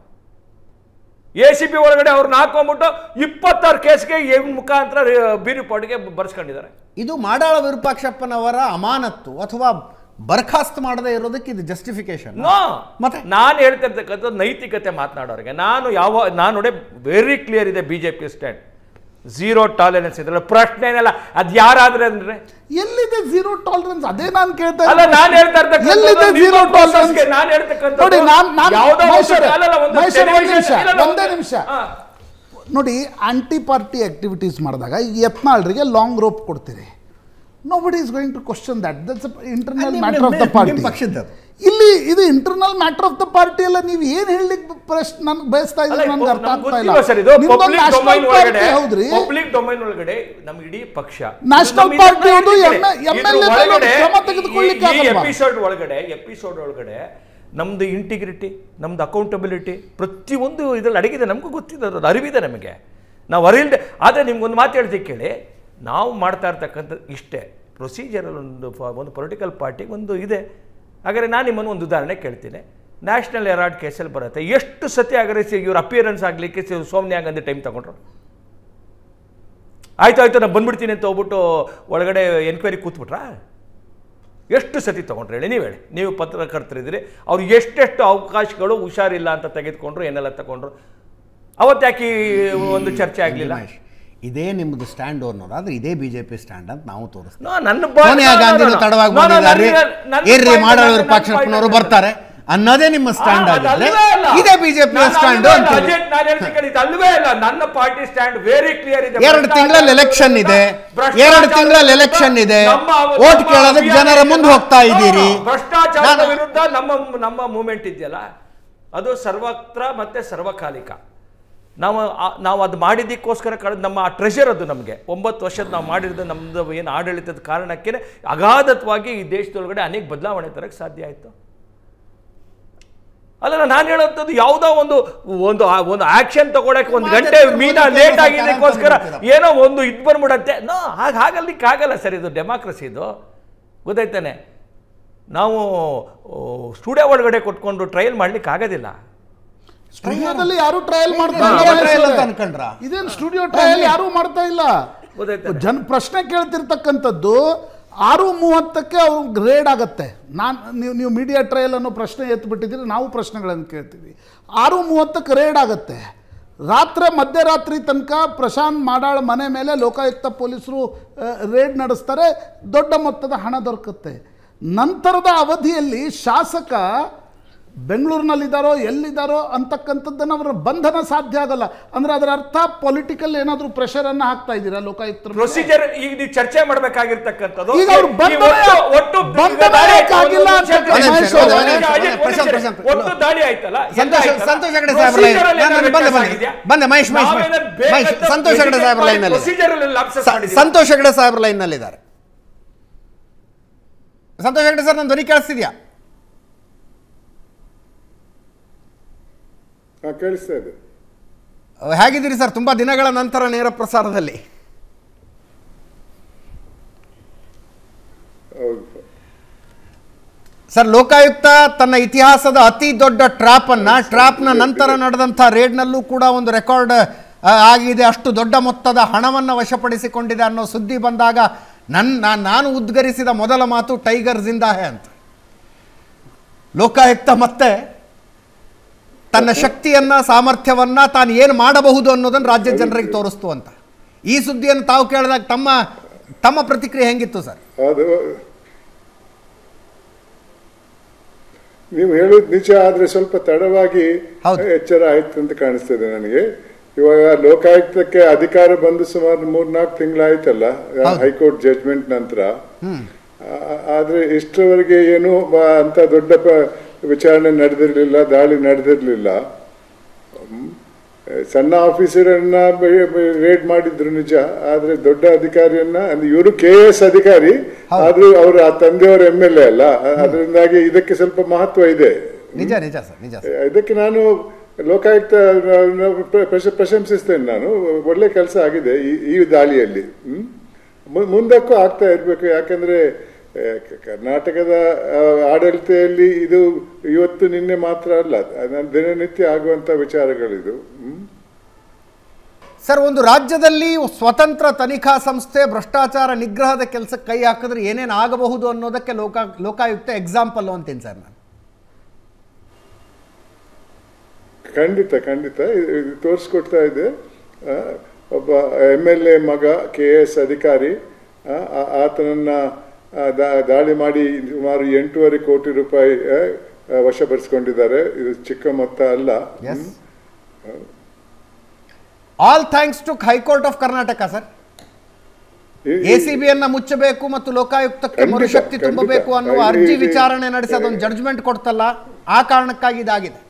ಎ ಸಿ ಬಿ ಒಳಗಡೆ ಅವ್ರನ್ನ ಹಾಕೊಂಡ್ಬಿಟ್ಟು ಇಪ್ಪತ್ತಾರು ಕೇಸ್ಗೆ ಏನ್ ಮುಖಾಂತರ ಬಿ ರಿಪೋರ್ಟ್ಗೆ ಬರ್ಸ್ಕೊಂಡಿದ್ದಾರೆ ಇದು ಮಾಡಾಳ ವಿರೂಪಾಕ್ಷಪ್ಪನವರ ಅಮಾನತ್ತು ಅಥವಾ ಬರ್ಖಾಸ್ತ್ ಮಾಡದೇ ಇರೋದಕ್ಕೆ ಇದು ಜಸ್ಟಿಫಿಕೇಶನ್ ನೋ ಮತ್ತೆ? ನಾನು ಹೇಳ್ತಿರ್ತಕ್ಕಂಥ ನೈತಿಕತೆ ಮಾತನಾಡೋರಿಗೆ ನಾನು ಯಾವ ನಾನು ನೋಡಿ ವೆರಿ ಕ್ಲಿಯರ್ ಇದೆ B J P stand zero tolerance ಇದ್ರಲ್ಲ ಪ್ರಶ್ನೆ ಏನಲ್ಲ ಅದು ಯಾರಾದ್ರೆ ಅಂದ್ರೆ ಎಲ್ಲಿದೆ ಝೀರೋ ಟಾಲರೆನ್ಸ್ ಅದೇ ನಾನು ಕೇಳ್ತಾ ಅಲ್ಲ ಇರೋದು. ನಾನು ಹೇಳ್ತಾ ಇರ್ತಕ್ಕಂಥದ್ದು ಎಲ್ಲಿದೆ ನಿಮ್ಮ ಝೀರೋ process ಟಾಲರೆನ್ಸ್ ಗೆ ನಾನು ಹೇಳ್ತಕ್ಕಂಥದ್ದು ನೋಡಿ ನಾನು ನಾನು ಯಾವುದೋ ಒಂದು- ಮಹೇಶ್ವರ ಅಲ್ಲಲ್ಲ, ಒಂದು ಮಹೇಶ್ವರ ಒಂದು television- ನಿಮಿಷ ಇಲ್ಲ, ಇಲ್ಲ, ಒಂದೇ ಒಂದು- ನಿಮಿಷ ಹಾ. ನೋಡಿ ಆಂಟಿ ಪಾರ್ಟಿ ಆಕ್ಟಿವಿಟೀಸ್ ಮಾಡಿದಾಗ ಈ ಯತ್ನಾಳ್ರಿಗೆ ಲಾಂಗ್ ರೋಪ್ ಕೊಡ್ತೀರಿ nobody is going to question that that's internal ನಿಮ್- ಮ್ಯಾಟರ್ ಆಫ್ ದ ನಿಮ್- ಪಾರ್ಟಿ ನಿಮ್ ಪಕ್ಷದ್ದದು. ಇಲ್ಲಿ ಇದು internal matter of the party ಅಲ್ಲ ನೀವು ಏನ್ ಹೇಳಲಿಕ್ಕೆ ಪ್ರಶ್ನೆ ನಾನು ಬಯಸ್ತಾ ಅಲ್ಲ, ಇದ್ದೀನಿ ನನ್ಗೆ ಅರ್ಥ ನಮ್ಗೆ ಆಗ್ತಾ ಗೊತ್ತಿಲ್ವಾ ಇಲ್ಲ ಸರ್ ಇದು ನಿಮ್ದೊಂದು ಪಬ್ಲಿಕ್ national ಡೊಮೈನ್ ಒಳಗಡೆ party ಹೌದ್ರಿ ಪಬ್ಲಿಕ್ ಡೊಮೈನ್ ಒಳಗಡೆ ನಮ್ಮ ಇಡೀ ಪಕ್ಷ National ನಮ್ಮ ಇದನ್ನ party ಹೌದು, ಹೇಳಿದ್ದೇನೆ. M- ಇದ್ರ MLA ಮೇಲೆ ಒಳಗಡೆ ಕ್ರಮ ತೆಗೆದುಕೊಳ್ಳಿಕ್ಕೆ ಈ- ಈ ಆಗಲ್ವಾ? ಎಪಿಸೋಡ್ ಒಳಗಡೆ ಎಪಿಸೋಡ್ ಒಳಗಡೆ ನಮ್ದು ಇಂಟಿಗ್ರಿಟಿ ನಮ್ದು ಅಕೌಂಟಬಿಲಿಟಿ ಪ್ರತಿಯೊಂದು ಇದ್ರಲ್ಲಿ ಅಡಗಿದೆ ನಮಗೂ ಗೊತ್ತಿದೆ ಅದು ಅರಿವಿದೆ ನಮಗೆ ನಾವು ಅರಿಲ್ದೆ ಆದರೆ ನಿಮ್ಗೊಂದು ಮಾತು ಹೇಳ್ತೀವಿ ಕೇಳಿ ನಾವು ಮಾಡ್ತಾ ಇರ್ತಕ್ಕಂಥದ್ದು ಇಷ್ಟೇ ಪ್ರೊಸೀಜರಲ್ಲಿ ಒಂದು ಫ- ಒಂದು ಪೊಲಿಟಿಕಲ್ ಪಾರ್ಟಿಗೆ ಒಂದು ಇದೆ ಹಾಗಾದ್ರೆ ನಾನು ನಿಮ್ಮನ್ನು ಒಂದು ಉದಾಹರಣೆ ಕೇಳ್ತೀನಿ ನ್ಯಾಷನಲ್ ಎರಾರ್ಡ್ ಕೇಸಲ್ಲಿ ಬರುತ್ತೆ ಎಷ್ಟು ಸತಿ ಆಗರಿಸಿ ಇವ್ರ ಅಪಿಯರೆನ್ಸ್ ಆಗಲಿಕ್ಕೆ ಸೋಮ್ನಿಯಾ ಗಾಂಧಿ ಟೈಮ್ ತಗೊಂಡ್ರು ಆಯ್ತು ಆಯ್ತು ನಾನು ಬಂದ್ಬಿಡ್ತೀನಿ ಅಂತ ಹೋಗ್ಬಿಟ್ಟು ಒಳಗಡೆ ಎನ್ಕ್ವೈರಿ ಕೂತ್ಬಿಟ್ರಾ ಎಷ್ಟು ಸತಿ ತೊಗೊಂಡ್ರು ಹೇಳಿ ನೀವು ಹೇಳಿ ನೀವು ಪತ್ರಕರ್ತರಿದ್ದೀರಿ ಅವ್ರು ಎಷ್ಟೆಷ್ಟು ಅವಕಾಶಗಳು ಹುಷಾರಿಲ್ಲ ಅಂತ ತೆಗೆದುಕೊಂಡ್ರು ಏನೆಲ್ಲ ತಗೊಂಡ್ರು ಅವತ್ತು ಯಾಕೆ ಈ ಒಂದು ಚರ್ಚೆ ಆಗಲಿಲ್ಲ ಮಹೇಶ್, ಇದೇ ನಿಮ್ಮದು ಸ್ಟ್ಯಾಂಡ್ ಅನ್ನೋರು ಆದ್ರೆ ಇದೇ ಬಿಜೆಪಿ ಸ್ಟ್ಯಾಂಡ್ ಅಂತ ನಾವು ತೋರಿಸ್ತೀವಿ ನೋ, ನನ್ನ ಬಾ- ಸೋನಿಯಾ ನೋ, ನೋ, ಗಾಂಧಿನೂ ನೋ. ತಡವಾಗಿ ನೋ, ನೋ, ಬಂದಿದ್ದಾರೆ ನನ್ನ- ನನ್ನ ಏರ್ರಿ point ಮಾಡೋರು ನನ್ನ ಪಕ್ಷಪ್ಪನವರು point ಬರ್ತಾರೆ ಅನ್ನೋದೇ ನಿಮ್ಮ ಸ್ಟ್ಯಾಂಡ್ ಆ, ಆಗಿದ್ರೆ ಅದಲ್ವೇ ಅಲ್ಲ. ಇದೇ ಬಿಜೆಪಿ ನಾನು ಸ್ಟ್ಯಾಂಡ್ ಅಲ್ವೇ ಅಂತ ಅಲ್ಲ, ಅಜಯ್, ನಾನು ಹೇಳ್ತೀನಿ ಕೇಳಿ, ಇದು ಅಲ್ವೇ ಅಲ್ಲ ನನ್ನ ಪಾರ್ಟಿ ಸ್ಟ್ಯಾಂಡ್ ವೆರಿ ಕ್ಲಿಯರ್ ಇದೆ ಎರಡು ತಿಂಗಳಲ್ಲಿ ಎಲೆಕ್ಷನ್ ಇದೆ ಭ್ರಷ್ಟಾಚಾರ ಎರಡು ತಿಂಗಳಲ್ಲಿ ಎಲೆಕ್ಷನ್ ಇದೆ ನಮ್ಮ- ಓಟ್ ನಮ್ಮ ಕೇಳೋದಕ್ಕೆ ಅಭಿಯಾನ ಜನರ ಮುಂದೆ ಹೋಗ್ತಾ ಇದ್ದೀರಿ ಹಾ, ಭ್ರಷ್ಟಾಚಾರದ ನಾನು- ವಿರುದ್ಧ ನಮ್ಮ ನಮ್ಮ ಮೂವ್ಮೆಂಟ್ ಇದೆಯಲ್ಲ ಅದು ಸರ್ವತ್ರ ಮತ್ತೆ ಸರ್ವಕಾಲಿಕ ನಾವು ಆ- ನಾವು ಅದು ಮಾಡಿದ್ದಕ್ಕೋಸ್ಕರ ಕಳೆದ ನಮ್ಮ ಆ ಟ್ರೆಷರ್ ಅದು ನಮಗೆ ಒಂಬತ್ತು ವರ್ಷದ ನಾವು ಮಾಡಿರೋದು ನಮ್ಮದು ಏನು ಆಡಳಿತದ ಕಾರಣಕ್ಕೆ ಅಗಾಧತ್ವಾಗಿ ಈ ದೇಶದೊಳಗಡೆ ಅನೇಕ ಬದಲಾವಣೆ ತರಕ್ಕೆ ಸಾಧ್ಯ ಆಯಿತು ಅಲ್ಲ ನಾನು ಹೇಳೋಂಥದ್ದು ಯಾವುದೋ ಒಂದು ಒಂದು ಆ- ಒಂದು ಆಕ್ಷನ್ ತಗೊಳಕ್ಕೆ ಒಂದು ಗಂಟೆ ಮೀನಾ ಲೇಟ್ ಆಗಿದ್ದಕ್ಕೋಸ್ಕರ ಏನೋ ಒಂದು ಇದು ಬಂದ್ಬಿಡತ್ತೆ ನೋ ಹಾಗೆ ಹಾಗಲ್ಲಿಕ್ಕೆ ಆಗಲ್ಲ ಸರ್ ಇದು ಡೆಮಾಕ್ರಸಿ ಇದು ಗೊತ್ತಾಯ್ತಾನೆ ನಾವು ಸ್ಟುಡಿಯೋ ಒಳಗಡೆ ಕೊಟ್ಕೊಂಡು ಟ್ರಯಲ್ ಮಾಡ್ಲಿಕ್ಕೆ ಆಗೋದಿಲ್ಲ ಸ್ಟುಡಿಯೋದಲ್ಲಿ ಯಾರು ಟ್ರಯಲ್ ಮಾಡ್ತಾ ಸ್ಟುಡಿಯೋ ಇಲ್ಲ trial ಅಂತ ಮಹೇಶ್ ಅನ್ಕೊಂಡ್ರಾ? ಅವರೇ. ಇದೇನು ಸ್ಟುಡಿಯೋ ಟ್ರಯಲ್ ಯಾರು ಮಾಡ್ತಾ ಇಲ್ಲ ಗೊತ್ತಾಯ್ತಾನೆ ಜನ ಪ್ರಶ್ನೆ ಕೇಳ್ತಿರ್ತಕ್ಕಂಥದ್ದು ಆರು ಮೂವತ್ತಕ್ಕೆ ಅವ್ರು ಗ್ರೇಡ್ ಆಗತ್ತೆ ನಾನು ನೀವು ನೀವು ಮೀಡಿಯಾ ಟ್ರಯಲ್ ಅನ್ನೋ ಪ್ರಶ್ನೆ ಎತ್ಬಿಟ್ಟಿದ್ದೀರಿ ನಾವು ಪ್ರಶ್ನೆಗಳನ್ನು ಕೇಳ್ತೀವಿ ಆರು ಮೂವತ್ತಕ್ಕೆ ರೇಡ್ ಆಗುತ್ತೆ ರಾತ್ರಿ ಮಧ್ಯರಾತ್ರಿ ತನಕ ಪ್ರಶಾಂತ್ ಮಾಡಾಳ್ ಮನೆ ಮೇಲೆ ಲೋಕಾಯುಕ್ತ ಪೊಲೀಸರು ರೇಡ್ ನಡೆಸ್ತಾರೆ ದೊಡ್ಡ ಮೊತ್ತದ ಹಣ ದೊರಕುತ್ತೆ ನಂತರದ ಅವಧಿಯಲ್ಲಿ ಶಾಸಕ ಬೆಂಗಳೂರಿನಲ್ಲಿದ್ದಾರೋ ಎಲ್ಲಿದ್ದಾರೋ ಅಂತಕ್ಕಂಥದ್ದನ್ನು ಅವರ ಬಂಧನ ಸಾಧ್ಯ ಆಗಲ್ಲ ಅಂದ್ರೆ ಅದರ ಅರ್ಥ ಪೊಲಿಟಿಕಲ್ ಏನಾದರೂ ಪ್ರೆಷರನ್ನು ಹಾಕ್ತಾ ಇದ್ದೀರಾ ಲೋಕಾಯುಕ್ತರ ಮೇಲೆ? ಪ್ರೊಸೀಜರ್ ಈಗ ನೀವು ಚರ್ಚೆ ಮಾಡ್ಬೇಕಾಗಿರ್ತಕ್ಕಂಥದ್ದು ಈಗ ಅವ್ರು ಈ ಬಂಧನ- ಒಟ್ಟು- ಒಟ್ಟು ಬಂಧನ ದಾಳಿ ಆಯ್ತು, ಆಗಿಲ್ಲ ಒಂದು ಅಂತ ನಿಮಿಷ, ಮಹೇಶ್ ಒಂದು ಅವರೇ, ನಿಮಿಷ, ಅಜಯ್, ಒಂದು ಪ್ರಶಾಂತ್, ನಿಮಿಷ. ಪ್ರಶಾಂತ್. ಒಟ್ಟು ದಾಳಿ ಆಯ್ತಲ್ಲ ಎಲ್ಲ ಸಂತೋಷ ಆಯ್ತಲ್ಲ? ಸಂತೋಷ ಹೆಗಡೆ ಸಾಹೇಬ್ರ ಲೈನ್ Procedure ಅಲ್ಲಿ ನಾನು ಏನಾದ್ರು ಬಂದೆ ವ್ಯತ್ಯಾಸ ಬಂದೆ ಆಗಿದ್ಯಾ? ಬಂದೆ ಮಹೇಶ್ ಮಹೇಶ್ ನಾವೇನಾದ್ರು ಮಹೇಶ್ ಬೇಕಾದ ಸಂತೋಷ್ ಹೆಗಡೆ ಸಾಹೇಬ್ರ ಲೈನ್ ನಲ್ಲಿ procedure ಅಲ್ಲಿ lapses ಮಾಡಿದ್ದೀವಿ. ಸಂತೋಷ್ ಹೆಗಡೆ ಸಾಹೇಬ್ರ ಲೈನ್ ನಲ್ಲಿದ್ದಾರೆ ಸಂತೋಷ್ ಹೆಗಡೆ ಸರ್ ನನ್ನ ಧ್ವನಿ ಕೇಳಿಸ್ತಿದ್ಯಾ ಹಾಂ ಕೇಳಿಸ್ತಾ ಇದೆ ಹೇಗಿದ್ದೀರಿ ಸರ್ ತುಂಬಾ ದಿನಗಳ ನಂತರ ನೇರ ಪ್ರಸಾರದಲ್ಲಿ ಹೌದು ಸರ್ ಲೋಕಾಯುಕ್ತ ತನ್ನ ಇತಿಹಾಸದ ಅತಿ ದೊಡ್ಡ ಟ್ರಾಪ್ ಅನ್ನ ಟ್ರಾಪ್ನ ನಂತರ ನಡೆದಂಥ ರೇಡ್ನಲ್ಲೂ ಕೂಡ ಒಂದು ರೆಕಾರ್ಡ್ ಆಗಿದೆ ಅಷ್ಟು ದೊಡ್ಡ ಮೊತ್ತದ ಹಣವನ್ನು ವಶಪಡಿಸಿಕೊಂಡಿದೆ ಅನ್ನೋ ಸುದ್ದಿ ಬಂದಾಗ ನನ್ನ ನಾ- ನಾನು ಉದ್ಗರಿಸಿದ ಮೊದಲ ಮಾತು ಟೈಗರ್ ಜಿಂದಾಹೆ ಅಂತ ಲೋಕಾಯುಕ್ತ ಮತ್ತೆ ತನ್ನ ಶಕ್ತಿಯನ್ನ ಸಾಮರ್ಥ್ಯವನ್ನ ತಾನು ಏನು ಮಾಡಬಹುದು ಅನ್ನೋದನ್ನು ರಾಜ್ಯದ ಜನರಿಗೆ ತೋರಿಸ್ತು ಅಂತ ಈ ಸುದ್ದಿಯನ್ನು ತಾವು ಕೇಳಿದಾಗ ತಮ್ಮ ತಮ್ಮ ಪ್ರತಿಕ್ರಿಯೆ ಹೆಂಗಿತ್ತು ಸರ್ ಅದು ನೀವು ಹೇಳೋದು ನಿಜ ಆದ್ರೆ ಸ್ವಲ್ಪ ತಡವಾಗಿ ಹೌದು. ಎಚ್ಚರ ಆಯ್ತು ಅಂತ ಕಾಣಿಸ್ತದೆ ನನಗೆ ಇವಾಗ ಲೋಕಾಯುಕ್ತಕ್ಕೆ ಅಧಿಕಾರ ಬಂದು ಸುಮಾರು ಮೂರ್ನಾಲ್ಕು ತಿಂಗಳಾಯ್ತಲ್ಲ ಹೈಕೋರ್ಟ್ ಜಡ್ಜ್ಮೆಂಟ್ ನಂತರ ಆ- ಆದ್ರೆ ಇಷ್ಟರವರೆಗೆ ಏನು ಬ- ಅಂತ ದೊಡ್ಡ ಪ- ವಿಚಾರಣೆ ನಡೆದಿರ್ಲಿಲ್ಲ ದಾಳಿ ನಡೆದಿರ್ಲಿಲ್ಲ ಹ್ಮ್. ಸಣ್ಣ ಆಫೀಸರನ್ನ ರೇಡ್ ಮಾಡಿದ್ರು ನಿಜ ಆದ್ರೆ ದೊಡ್ಡ ಅಧಿಕಾರಿಯನ್ನ ಅಂದ್ರೆ ಇವರು ಕೆ ಎಸ್ ಅಧಿಕಾರಿ ಆದ್ರೂ ಅವರು ಆ ತಂದೆಯವರ ಎಂ ಎಲ್ ಎ ಅಲ್ಲ ಅದರಿಂದಾಗಿ ಇದಕ್ಕೆ ಸ್ವಲ್ಪ ಮಹತ್ವ ಇದೆ ನಿಜ ನಿಜ ಸರ್ ನಿಜ ಸರ್ ಇದಕ್ಕೆ ನಾನು ಲೋಕಾಯುಕ್ತ ಪ್ರಶ- ಪ್ರಶಂಸಿಸ್ತೇನೆ ನಾನು ಒಳ್ಳೆ ಕೆಲಸ ಆಗಿದೆ ಈ- ಈ ದಾಳಿಯಲ್ಲಿ ಹ್ಮ್? ಮು- ಮುಂದಕ್ಕೂ ಆಗ್ತಾ ಇರಬೇಕು ಯಾಕಂದ್ರೆ ಆ, ಕ- ಕರ್ನಾಟಕದ ಆ, ಆಡಳಿತೆಯಲ್ಲಿ ಇದು ಇವತ್ತು ನಿನ್ನೆ ಮಾತ್ರ ಅಲ್ಲ ಅದು ದಿನನಿತ್ಯ ಆಗುವಂತ ವಿಚಾರಗಳಿದು ಹ್ಮ್ ಸರ್ ಒಂದು ರಾಜ್ಯದಲ್ಲಿ ಸ್ವತಂತ್ರ ತನಿಖಾ ಸಂಸ್ಥೆ ಭ್ರಷ್ಟಾಚಾರ ನಿಗ್ರಹದ ಕೆಲಸಕ್ಕೆ ಕೈ ಹಾಕಿದ್ರೆ ಏನೇನು ಆಗಬಹುದು ಅನ್ನೋದಕ್ಕೆ ಲೋಕ ಲೋಕಾಯುಕ್ತ ಎಕ್ಸಾಂಪಲ್ ಅಂತೀನಿ ಸರ್ ನಾನು ಖಂಡಿತ ಖಂಡಿತ ಇದು- ಇದು ತೋರಿಸ್ಕೊಡ್ತಾ ಇದೆ ಆ, ಒಬ್ಬ ಎಮ್ ಎಲ್ ಎ ಮಗ ಕೆ ಎಸ್ ಅಧಿಕಾರಿ ಆ, ಆ- ಆತನನ್ನ ಆ, ದಾ- ದಾಳಿ ಮಾಡಿ ಸುಮಾರು ಎಂಟೂವರೆ ಕೋಟಿ ರೂಪಾಯಿ ಆ, ಆ, ವಶಪಡಿಸಿಕೊಂಡಿದ್ದಾರೆ ಇದು ಚಿಕ್ಕ ಮೊತ್ತ ಅಲ್ಲ yes all thanks to high court of Karnataka sir ಈ- ಎ ಸಿ ಬಿಯನ್ನ ಮುಚ್ಚಬೇಕು ಮತ್ತು ಲೋಕಾಯುಕ್ತಕ್ಕೆ ಖಂಡಿತ, ಮರುಶಕ್ತಿ ಖಂಡಿತ. ತುಂಬಬೇಕು ಅನ್ನುವ ಇಲ್ಲಿ- ಅರ್ಜಿ ಇಲ್ಲಿ- ವಿಚಾರಣೆ ನಡೆಸಿ ಅದೊಂದು ಜಡ್ಜ್ಮೆಂಟ್ ಕೊಡ್ತಲ್ಲ ಆ ಕಾರಣಕ್ಕಾಗಿ ಇದಾಗಿದೆ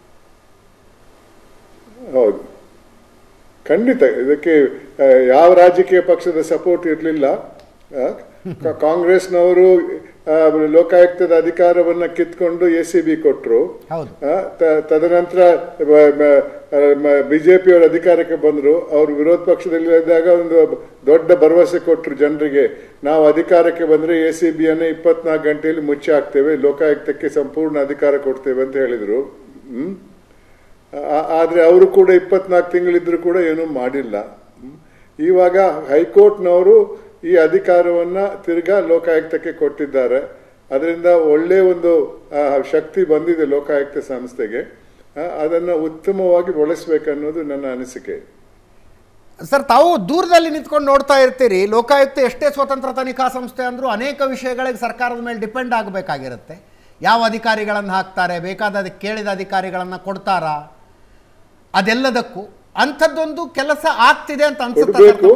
ಹೌದು ಖಂಡಿತ ಇದಕ್ಕೆ ಆ, ಯಾವ ರಾಜಕೀಯ ಪಕ್ಷದ ಸಪೋರ್ಟ್ ಇರಲಿಲ್ಲ ಕಾಂಗ್ರೆಸ್ನವರು ಆ, ಲೋಕಾಯುಕ್ತದ ಅಧಿಕಾರವನ್ನ ಕಿತ್ಕೊಂಡು ಎ ಸಿ ಬಿ ಕೊಟ್ಟರು ಹೌದು. ತದನಂತರ ಬಿಜೆಪಿಯವರು ಅಧಿಕಾರಕ್ಕೆ ಬಂದರು ಅವರು ವಿರೋಧ ಪಕ್ಷದಲ್ಲಿ ಇದ್ದಾಗ ಒಂದು ದೊಡ್ಡ ಭರವಸೆ ಕೊಟ್ಟರು ಜನರಿಗೆ ನಾವು ಅಧಿಕಾರಕ್ಕೆ ಬಂದ್ರೆ ಎ ಸಿ ಬಿ ಅನ್ನ ಇಪ್ಪತ್ನಾಲ್ಕು ಗಂಟೆಯಲ್ಲಿ ಮುಚ್ಚಿ ಹಾಕ್ತೇವೆ ಲೋಕಾಯುಕ್ತಕ್ಕೆ ಸಂಪೂರ್ಣ ಅಧಿಕಾರ ಕೊಡ್ತೇವೆ ಅಂತ ಹೇಳಿದ್ರು ಹ್ಮ್ ಆ- ಆದ್ರೆ ಅವರು ಕೂಡ ಇಪ್ಪತ್ನಾಲ್ಕು ತಿಂಗಳಿದ್ರು ಕೂಡ ಏನೂ ಮಾಡಿಲ್ಲ ಹ್ಮ್. ಇವಾಗ ಹೈಕೋರ್ಟ್ನವರು ಈ ಅಧಿಕಾರವನ್ನ ತಿರ್ಗಾ ಲೋಕಾಯುಕ್ತಕ್ಕೆ ಕೊಟ್ಟಿದ್ದಾರೆ ಅದರಿಂದ ಒಳ್ಳೆ ಒಂದು ಆ, ಶಕ್ತಿ ಬಂದಿದೆ ಲೋಕಾಯುಕ್ತ ಸಂಸ್ಥೆಗೆ ಆ, ಅದನ್ನ ಉತ್ತಮವಾಗಿ ಬಳಸಬೇಕನ್ನೋದು ನನ್ನ ಅನಿಸಿಕೆ ಸರ್ ತಾವು ದೂರದಲ್ಲಿ ನಿಂತ್ಕೊಂಡು ನೋಡ್ತಾ ಇರ್ತೀರಿ ಲೋಕಾಯುಕ್ತ ಎಷ್ಟೇ ಸ್ವತಂತ್ರ ತನಿಖಾ ಸಂಸ್ಥೆ ಅಂದರೂ ಅನೇಕ ವಿಷಯಗಳಿಗೆ ಸರ್ಕಾರದ ಮೇಲೆ ಡಿಪೆಂಡ್ ಆಗಬೇಕಾಗಿರುತ್ತೆ ಯಾವ ಅಧಿಕಾರಿಗಳನ್ನು ಹಾಕ್ತಾರೆ ಬೇಕಾದ ಅದಕ್ಕೆ ಕೇಳಿದ ಅಧಿಕಾರಿಗಳನ್ನು ಕೊಡ್ತಾರಾ ಅದೆಲ್ಲದಕ್ಕೂ ಅಂಥದ್ದೊಂದು ಕೆಲಸ ಆಗ್ತಿದೆ ಅಂತ ಅನ್ಸುತ್ತೆ ಕೊಡಬೇಕು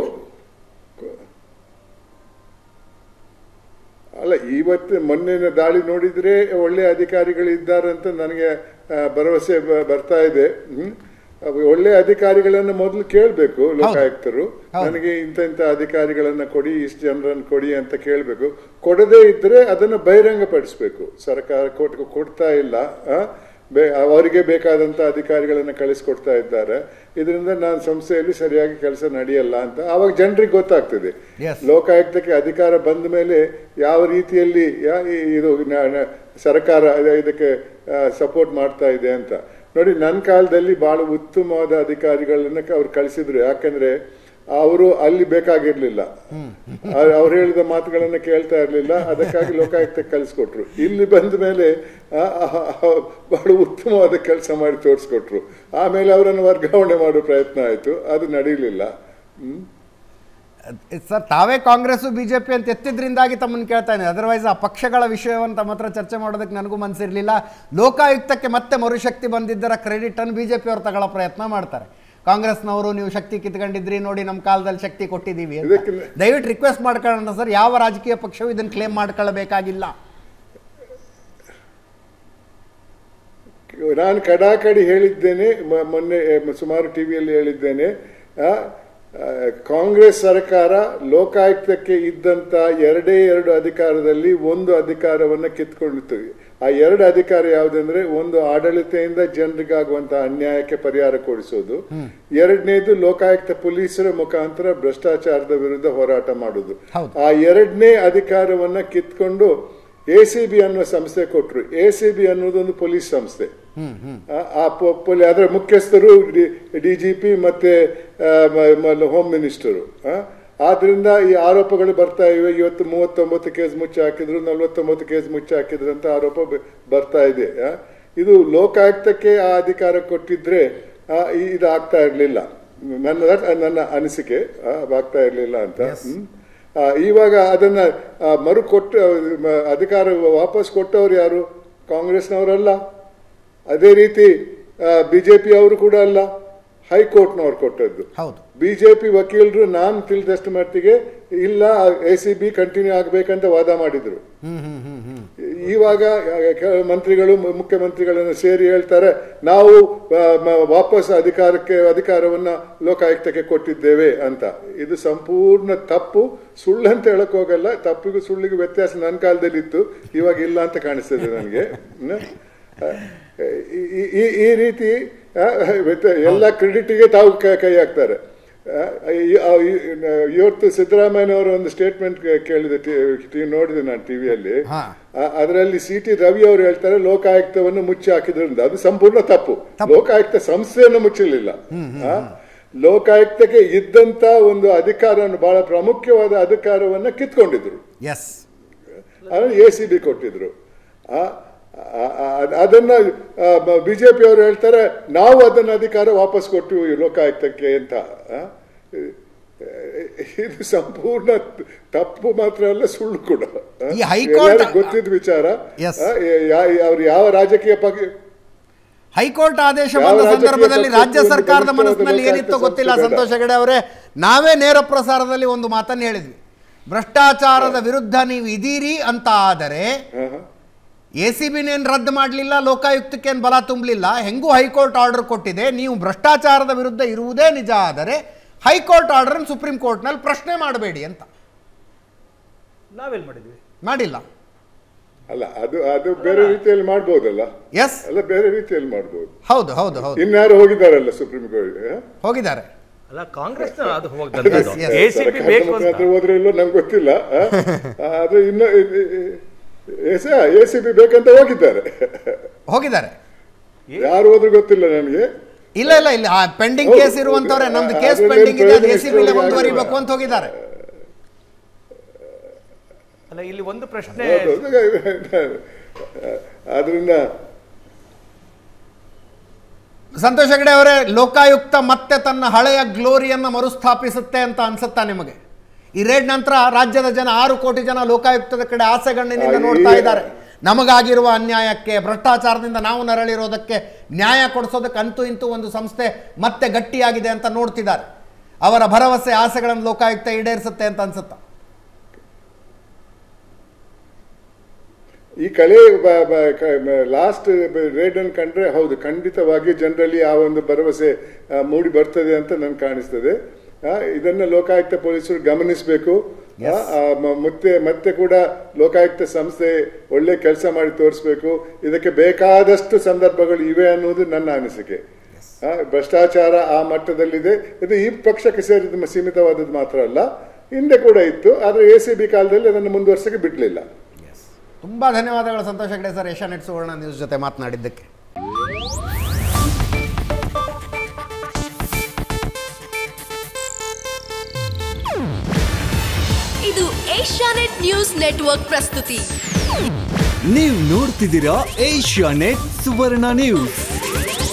ಅಲ್ಲ ಇವತ್ತು ಮೊನ್ನೆನ ದಾಳಿ ನೋಡಿದ್ರೆ ಒಳ್ಳೆ ಅಧಿಕಾರಿಗಳು ಇದ್ದಾರೆ ಅಂತ ನನಗೆ ಆ, ಭರವಸೆ ಬ- ಬರ್ತಾ ಇದೆ ಹ್ಮ್ ಅವು ಒಳ್ಳೆ ಅಧಿಕಾರಿಗಳನ್ನ ಮೊದಲು ಕೇಳಬೇಕು ಲೋಕಾಯುಕ್ತರು ನನಗೆ ಇಂಥ ಇಂಥ ಅಧಿಕಾರಿಗಳನ್ನ ಕೊಡಿ ಇಷ್ಟು ಜನರನ್ನು ಕೊಡಿ ಅಂತ ಕೇಳಬೇಕು ಕೊಡದೇ ಇದ್ರೆ ಅದನ್ನ ಬಹಿರಂಗಪಡಿಸ್ಬೇಕು ಸರ್ಕಾರ ಕೊಟ್ ಕೊಡ್ತಾ ಇಲ್ಲ ಆ? ಬೇ- ಅವರಿಗೆ ಬೇಕಾದಂತ ಅಧಿಕಾರಿಗಳನ್ನ ಕಳಿಸ್ಕೊಡ್ತಾ ಇದ್ದಾರೆ ಇದರಿಂದ ನಾನು ಸಂಸ್ಥೆಯಲ್ಲಿ ಸರಿಯಾಗಿ ಕೆಲಸ ನಡೆಯಲ್ಲ ಅಂತ ಆವಾಗ ಜನರಿಗೆ ಗೊತ್ತಾಗ್ತದೆ Yes. ಲೋಕಾಯುಕ್ತಕ್ಕೆ ಅಧಿಕಾರ ಬಂದ ಮೇಲೆ ಯಾವ ರೀತಿಯಲ್ಲಿ ಯಾ- ಈ- ಇದು ನ- ನ- ಸರ್ಕಾರ ಇದ- ಇದಕ್ಕೆ ಸಪೋರ್ಟ್ ಮಾಡ್ತಾ ಇದೆ ಅಂತ ನೋಡಿ ನನ್ನ ಕಾಲದಲ್ಲಿ ಬಹಳ ಉತ್ತಮವಾದ ಅಧಿಕಾರಿಗಳನ್ನ ಅವ್ರು ಕಳಿಸಿದ್ರು ಯಾಕಂದ್ರೆ ಅವರು ಅಲ್ಲಿ ಬೇಕಾಗಿರ್ಲಿಲ್ಲ ಅವ್ರು ಹೇಳಿದ ಮಾತುಗಳನ್ನ ಕೇಳ್ತಾ ಇರ್ಲಿಲ್ಲ ಅದಕ್ಕಾಗಿ ಲೋಕಾಯುಕ್ತಕ್ಕೆ ಕಳಿಸ್ಕೊಟ್ರು ಇಲ್ಲಿ ಬಂದ ಮೇಲೆ ಆ, ಆ, ಆ, ಬಹಳ ಉತ್ತಮವಾದ ಕೆಲಸ ಮಾಡಿ ತೋರಿಸ್ಕೊಟ್ರು ಆಮೇಲೆ ಅವರನ್ನು ವರ್ಗಾವಣೆ ಮಾಡೋ ಪ್ರಯತ್ನ ಆಯ್ತು ಅದು ನಡೀಲಿಲ್ಲ ಹ್ಮ್ ಸರ್ ತಾವೇ ಕಾಂಗ್ರೆಸ್ಸು ಬಿ ಜೆ ಪಿ ಅಂತ ಎತ್ತಿದ್ರಿಂದಾಗಿ ತಮ್ಮನ್ನು ಕೇಳ್ತಾ ಇದ್ದೀನಿ ಅದರ್ವೈಸ್ ಆ ಪಕ್ಷಗಳ ವಿಷಯವನ್ನು ತಮ್ಮ ಹತ್ರ ಚರ್ಚೆ ಮಾಡೋದಕ್ಕೆ ನನಗೂ ಮನಸ್ಸಿರಲಿಲ್ಲ ಲೋಕಾಯುಕ್ತಕ್ಕೆ ಮತ್ತೆ ಮರುಶಕ್ತಿ ಬಂದಿದ್ದರ ಕ್ರೆಡಿಟನ್ನು ಬಿ ಜೆ ಪಿಯವರು ತಗೊಳ್ಳೋ ಪ್ರಯತ್ನ ಮಾಡ್ತಾರೆ ಕಾಂಗ್ರೆಸ್ನವರು ನೀವು ಶಕ್ತಿ ಕಿತ್ಕೊಂಡಿದ್ರಿ ನೋಡಿ ನಮ್ಮ ಕಾಲದಲ್ಲಿ ಶಕ್ತಿ ಕೊಟ್ಟಿದ್ದೀವಿ ಅಂತ ಇದಕ್ಕೆ- ದಯವಿಟ್ಟು ರಿಕ್ವೆಸ್ಟ್ ಮಾಡ್ಕೊಳ್ಳೋಣ ಸರ್ ಯಾವ ರಾಜಕೀಯ ಪಕ್ಷವೂ ಇದನ್ನು ಕ್ಲೇಮ್ ಮಾಡ್ಕೊಳ್ಳಬೇಕಾಗಿಲ್ಲ ನಾನು ಕಡಾಕಡಿ ಹೇಳಿದ್ದೇನೆ ಮ- ಮೊನ್ನೆ ಎ, ಸುಮಾರು ಟಿವಿಯಲ್ಲಿ ಹೇಳಿದ್ದೇನೆ ಆ, ಆ, ಕಾಂಗ್ರೆಸ್ ಸರ್ಕಾರ ಲೋಕಾಯುಕ್ತಕ್ಕೆ ಇದ್ದಂತ ಎರಡೇ ಎರಡು ಅಧಿಕಾರದಲ್ಲಿ ಒಂದು ಅಧಿಕಾರವನ್ನ ಕಿತ್ಕೊಂಡಿತ್ತು ಆ ಎರಡು ಅಧಿಕಾರ ಯಾವುದಂದ್ರೆ ಒಂದು ಆಡಳಿತದಿಂದ ಜನರಿಗಾಗುವಂತಹ ಅನ್ಯಾಯಕ್ಕೆ ಪರಿಹಾರ ಕೊಡಿಸೋದು ಎರಡನೇದು ಲೋಕಾಯುಕ್ತ ಪೊಲೀಸರ ಮುಖಾಂತರ ಭ್ರಷ್ಟಾಚಾರದ ವಿರುದ್ಧ ಹೋರಾಟ ಮಾಡುದು ಹೌದು. ಆ ಎರಡನೇ ಅಧಿಕಾರವನ್ನ ಕಿತ್ಕೊಂಡು ಎ ಸಿ ಬಿ ಅನ್ನೋ ಸಂಸ್ಥೆ ಕೊಟ್ರು ಎ ಸಿ ಬಿ ಅನ್ನೋದೊಂದು ಪೊಲೀಸ್ ಸಂಸ್ಥೆ ಆ- ಆ ಪೊ- ಪೊಲಿ- ಅದರ ಮುಖ್ಯಸ್ಥರು ಡಿಜಿಪಿ ಮತ್ತೆ ಆ, ಮ- ಮ- ಹೋಮ್ ಮಿನಿಸ್ಟರು ಆ? ಆದ್ರಿಂದ ಈ ಆರೋಪಗಳು ಬರ್ತಾ ಇವೆ ಇವತ್ತು ಮೂವತ್ತೊಂಬತ್ತು ಕೇಸ್ ಮುಚ್ಚಿ ಹಾಕಿದ್ರು ನಲವತ್ತೊಂಬತ್ತು ಕೇಸ್ ಮುಚ್ಚಿ ಹಾಕಿದ್ರು ಅಂತ ಆರೋಪ ಬ- ಬರ್ತಾ ಇದೆ ಆ? ಇದು ಲೋಕಾಯುಕ್ತಕ್ಕೆ ಆ ಅಧಿಕಾರ ಕೊಟ್ಟಿದ್ರೆ ಆ, ಈ- ಇದು ಆಗ್ತಾ ಇರ್ಲಿಲ್ಲ ನನ್ನ ನನ್ನ ಅನಿಸಿಕೆ ಆ, ಆಗ್ತಾ ಇರ್ಲಿಲ್ಲ ಅಂತ ಹ್ಮ್ ಆ, ಇವಾಗ ಅದನ್ನ ಆ, ಮರು ಕೊಟ್ಟು ಮ- ಅಧಿಕಾರ ವಾಪಸ್ ಕೊಟ್ಟವರು ಯಾರು ಕಾಂಗ್ರೆಸ್ನವರಲ್ಲ ಅದೇ ರೀತಿ ಬಿಜೆಪಿ ಅವರು ಕೂಡ ಅಲ್ಲ ಹೈಕೋರ್ಟ್ನವ್ರು ಕೊಟ್ಟದ್ದು ಹೌದು ಬಿಜೆಪಿ ವಕೀಲರು ನಾನು ತಿಳಿದಷ್ಟು ಮಟ್ಟಿಗೆ ಇಲ್ಲ ಎ ಸಿ ಬಿ ಕಂಟಿನ್ಯೂ ಆಗ್ಬೇಕಂತ ವಾದ ಮಾಡಿದ್ರು ಇವಾಗ ಕೆಲ ಮಂತ್ರಿಗಳು ಮು- ಮುಖ್ಯಮಂತ್ರಿಗಳನ್ನು ಸೇರಿ ಹೇಳ್ತಾರೆ ನಾವು ಆ, ಮ- ವಾಪಸ್ ಅಧಿಕಾರಕ್ಕೆ ಅಧಿಕಾರವನ್ನ ಲೋಕಾಯುಕ್ತಕ್ಕೆ ಕೊಟ್ಟಿದ್ದೇವೆ ಅಂತ ಇದು ಸಂಪೂರ್ಣ ತಪ್ಪು ಸುಳ್ಳು ಅಂತ ಹೇಳಕ್ ಹೋಗಲ್ಲ ತಪ್ಪಿಗೂ ಸುಳ್ಳಿಗೂ ವ್ಯತ್ಯಾಸ ನನ್ನ ಕಾಲದಲ್ಲಿ ಇತ್ತು ಇವಾಗ ಇಲ್ಲ ಅಂತ ಕಾಣಿಸ್ತದೆ ನನಗೆ ಈ- ಈ- ಈ ರೀತಿ ಆ, ವ್ಯತ್ಯ- ಎಲ್ಲ ಕ್ರೆಡಿಟ್ಗೆ ತಾವು ಕೈ ಕೈ ಹಾಕ್ತಾರೆ ಆ, ಈ- ಆ, ಈ- ಇವತ್ತು ಸಿದ್ದರಾಮಯ್ಯನವರ ಒಂದು ಸ್ಟೇಟ್ಮೆಂಟ್ ಕೇಳಿದೆ ಟಿ- ನೋಡಿದೆ ನಾನು ಟಿವಿಯಲ್ಲಿ ಹಾ. ಅದರಲ್ಲಿ ಸಿ ಟಿ ರವಿ ಅವರು ಹೇಳ್ತಾರೆ ಲೋಕಾಯುಕ್ತವನ್ನು ಮುಚ್ಚಿ ಹಾಕಿದ್ರಿಂದ ಅದು ಸಂಪೂರ್ಣ ತಪ್ಪು ಲೋಕಾಯುಕ್ತ ಸಂಸ್ಥೆಯನ್ನು ಮುಚ್ಚಲಿಲ್ಲ ಆ? ಲೋಕಾಯುಕ್ತಕ್ಕೆ ಇದ್ದಂತ ಒಂದು ಅಧಿಕಾರವನ್ನು ಬಹಳ ಪ್ರಾಮುಖ್ಯವಾದ ಅಧಿಕಾರವನ್ನ ಕಿತ್ಕೊಂಡಿದ್ರು ಎಸ್ ಅದನ್ನು ಎ ಸಿ ಬಿ ಕೊಟ್ಟಿದ್ರು ಆ, ಆ, ಆ, ಅದನ್ನ ಬಿಜೆಪಿ ಅವರು ಹೇಳ್ತಾರೆ ನಾವು ಅದನ್ನ ಅಧಿಕಾರ ವಾಪಸ್ ಕೊಟ್ಟಿವಿ ಲೋಕಾಯುಕ್ತಕ್ಕೆ ಅಂತ ಆ? ಇದು ಸಂಪೂರ್ಣ ತಪ್ಪು ಮಾತ್ರ ಅಲ್ಲ ಸುಳ್ಳು ಕೂಡ ಆ? ಈ ಹೈಕೋರ್ಟ್- ಎಲ್ಲರಿಗೂ ಗೊತ್ತಿದ್ದ ವಿಚಾರ Yes. ಆ, ಯಾ- ಅವ್ರು ಯಾವ ರಾಜಕೀಯ ಪಕ್ಷ ಹೈಕೋರ್ಟ್ ಆದೇಶ ಯಾವ ಬಂದ ರಾಜಕೀಯ ಸಂದರ್ಭದಲ್ಲಿ ಪಕ್ಷಕ್ಕೂ ರಾಜ್ಯ ಒಂದು ಸರ್ಕಾರದ ಬಲಿಷ್ಠವಾದ ಮನಸ್ಸಿನಲ್ಲಿ ಏನಿತ್ತೋ ಲೋಕಾಯುಕ್ತ ಗೊತ್ತಿಲ್ಲ ಸಂಸ್ಥೆ ಬೇಡ. ಸಂತೋಷ್ ಹೆಗಡೆ ಅವರೇ ನಾವೇ ನೇರ ಪ್ರಸಾರದಲ್ಲಿ ಒಂದು ಮಾತನ್ನು ಹೇಳಿದ್ವಿ ಭ್ರಷ್ಟಾಚಾರದ ವಿರುದ್ಧ ನೀವು ಇದೀರಿ ಅಂತ ಆದರೆ ಹಾ, ಹಾ. ಎ ಸಿ ಬಿನೇನು ರದ್ದು ಮಾಡಲಿಲ್ಲ ಲೋಕಾಯುಕ್ತಕ್ಕೇನು ಬಲ ತುಂಬಲಿಲ್ಲ ಹೆಂಗೂ ಹೈಕೋರ್ಟ್ ಆರ್ಡರ್ ಕೊಟ್ಟಿದೆ ನೀವು ಭ್ರಷ್ಟಾಚಾರದ ವಿರುದ್ಧ ಇರುವುದೇ ನಿಜ ಆದರೆ ಹೈಕೋರ್ಟ್ ಆರ್ಡರ್ ಸುಪ್ರೀಂ ಕೋರ್ಟ್ನಲ್ಲಿ ಪ್ರಶ್ನೆ ಮಾಡಬೇಡಿ ಅಂತ ನಾವೆಲ್ಲಿ ಮಾಡಿದ್ವಿ ಮಾಡಿಲ್ಲ ಅಲ್ಲ ಅದು ಅದು ಬೇರೆ ರೀತಿಯಲ್ಲಿ ಮಾಡ್ಬೋದಲ್ಲ ಎಸ್ ಅಲ್ಲ ಬೇರೆ ರೀತಿಯಲ್ಲಿ ಮಾಡ್ಬೋದು ಹೌದು ಹೌದು ಹೌದು ಇನ್ಯಾರು ಹೋಗಿದಾರಲ್ಲ ಸುಪ್ರೀಂ ಕೋರ್ಟ್ ಹೋಗಿದ್ದಾರೆ ಅಲ್ಲ ಕಾಂಗ್ರೆಸ್ ಅದು Yes, yes. A C B ಬೇಕು ಅಂತ ಹೋದ್ರೆ ಇಲ್ಲೋ ನಂಗೆ ಗೊತ್ತಿಲ್ಲ ಆ? ಆದ್ರೆ ಇನ್ನು ಎ ಸಿ ಬಿ ಬೇಕಂತ ಹೋಗಿದ್ದಾರೆ ಹೋಗಿದ್ದಾರೆ ಯಾರು ಹೋದ್ರು ಗೊತ್ತಿಲ್ಲ ನನಗೆ ಇಲ್ಲ ಇಲ್ಲ ಇಲ್ಲ ಪೆಂಡಿಂಗ್ ಹೌದು, ಕೇಸ್ ಇರುವಂತವ್ರೆ ಹೌದು. ನಮ್ದು ಆ- ಕೇಸ್ ಅದ್ರಲ್ಲಿ ಪೆಂಡಿಂಗ್ ಇದೆ ಅದು ಪ್ರಯೋಜನ ಎ ಸಿ ಬಿಲೆ ಇಷ್ಟರವರೆಗೆ ಮುಂದುವರಿಬೇಕು ಆಗಿಲ್ಲ. ಅಂತ ಹೋಗಿದ್ದಾರೆ ಅಲ್ಲ ಇಲ್ಲಿ ಒಂದು ಪ್ರಶ್ನೆ ಆದ್ರಿಂದ ಸಂತೋಷ್ ಹೆಗಡೆ ಅವರೇ ಲೋಕಾಯುಕ್ತ ಮತ್ತೆ ತನ್ನ ಹಳೆಯ ಗ್ಲೋರಿಯನ್ನು ಮರುಸ್ಥಾಪಿಸುತ್ತೆ ಅಂತ ಅನ್ಸುತ್ತಾ ನಿಮಗೆ ಈ ರೇಡ್ ನಂತರ ರಾಜ್ಯದ ಜನ ಆರು ಕೋಟಿ ಜನ ಲೋಕಾಯುಕ್ತದ ಕಡೆ ಆಸೆಗಣ್ಣಿನಿಂದ ಆ, ನೋಡ್ತಾ ಈ- ಇದ್ದಾರೆ ನಮಗಾಗಿರುವ ಅನ್ಯಾಯಕ್ಕೆ ಭ್ರಷ್ಟಾಚಾರದಿಂದ ನಾವು ನರಳಿರೋದಕ್ಕೆ ನ್ಯಾಯ ಕೊಡಿಸೋದಕ್ಕೆ ಅಂತೂ ಇಂತೂ ಒಂದು ಸಂಸ್ಥೆ ಮತ್ತೆ ಗಟ್ಟಿಯಾಗಿದೆ ಅಂತ ನೋಡ್ತಿದ್ದಾರೆ ಅವರ ಭರವಸೆ ಆಸೆಗಳನ್ನು ಲೋಕಾಯುಕ್ತ ಈಡೇರಿಸುತ್ತೆ ಅಂತ ಅನ್ಸುತ್ತಾ ಈ ಕಲೆ ಲಾಸ್ಟ್ ರೇಡ್ ಅನ್ನು ಕಂಡ್ರೆ ಹೌದು ಖಂಡಿತವಾಗಿ ಜನರಲ್ಲಿ ಆ ಒಂದು ಭರವಸೆ ಆ, ಮೂಡಿ ಬರ್ತದೆ ಅಂತ ನನ್ಗೆ ಕಾಣಿಸ್ತದೆ ಆ, ಇದನ್ನ ಲೋಕಾಯುಕ್ತ ಪೊಲೀಸರು ಗಮನಿಸಬೇಕು ಮತ್ತೆ ಮತ್ತೆ ಕೂಡ ಲೋಕಾಯುಕ್ತ ಸಂಸ್ಥೆ ಒಳ್ಳೆ ಕೆಲಸ ಮಾಡಿ ತೋರಿಸ್ಬೇಕು ಇದಕ್ಕೆ ಬೇಕಾದಷ್ಟು ಸಂದರ್ಭಗಳು ಇವೆ ಅನ್ನೋದು ನನ್ನ ಅನಿಸಿಕೆ ಆ, ಭ್ರಷ್ಟಾಚಾರ ಆ ಮಟ್ಟದಲ್ಲಿದೆ ಇದು ಈ ಪಕ್ಷಕ್ಕೆ ಸೇರಿದ ಸೀಮಿತವಾದದ್ದು ಮಾತ್ರ ಅಲ್ಲ ಹಿಂದೆ ಕೂಡ ಇತ್ತು ಆದ್ರೆ ಎ ಸಿ ಬಿ ಕಾಲದಲ್ಲಿ ಅದನ್ನು ಮುಂದುವರ್ಸಕ್ಕೆ ಬಿಡಲಿಲ್ಲ ತುಂಬ ಧನ್ಯವಾದಗಳು ಸಂತೋಷ್ ಹೆಗಡೆ ಸರ್ ಏಷ್ಯಾನೆಟ್ ಸುವರ್ಣ ನ್ಯೂಸ್ ಜೊತೆ ಮಾತನಾಡಿದ್ದಕ್ಕೆ ಇದು ಏಷ್ಯಾನೆಟ್ ನ್ಯೂಸ್ ನೆಟ್ವರ್ಕ್ ಪ್ರಸ್ತುತಿ ನೀವು ನೋಡ್ತಿದ್ದೀರಾ ಏಷ್ಯಾ ನೆಟ್ ಸುವರ್ಣ ನ್ಯೂಸ್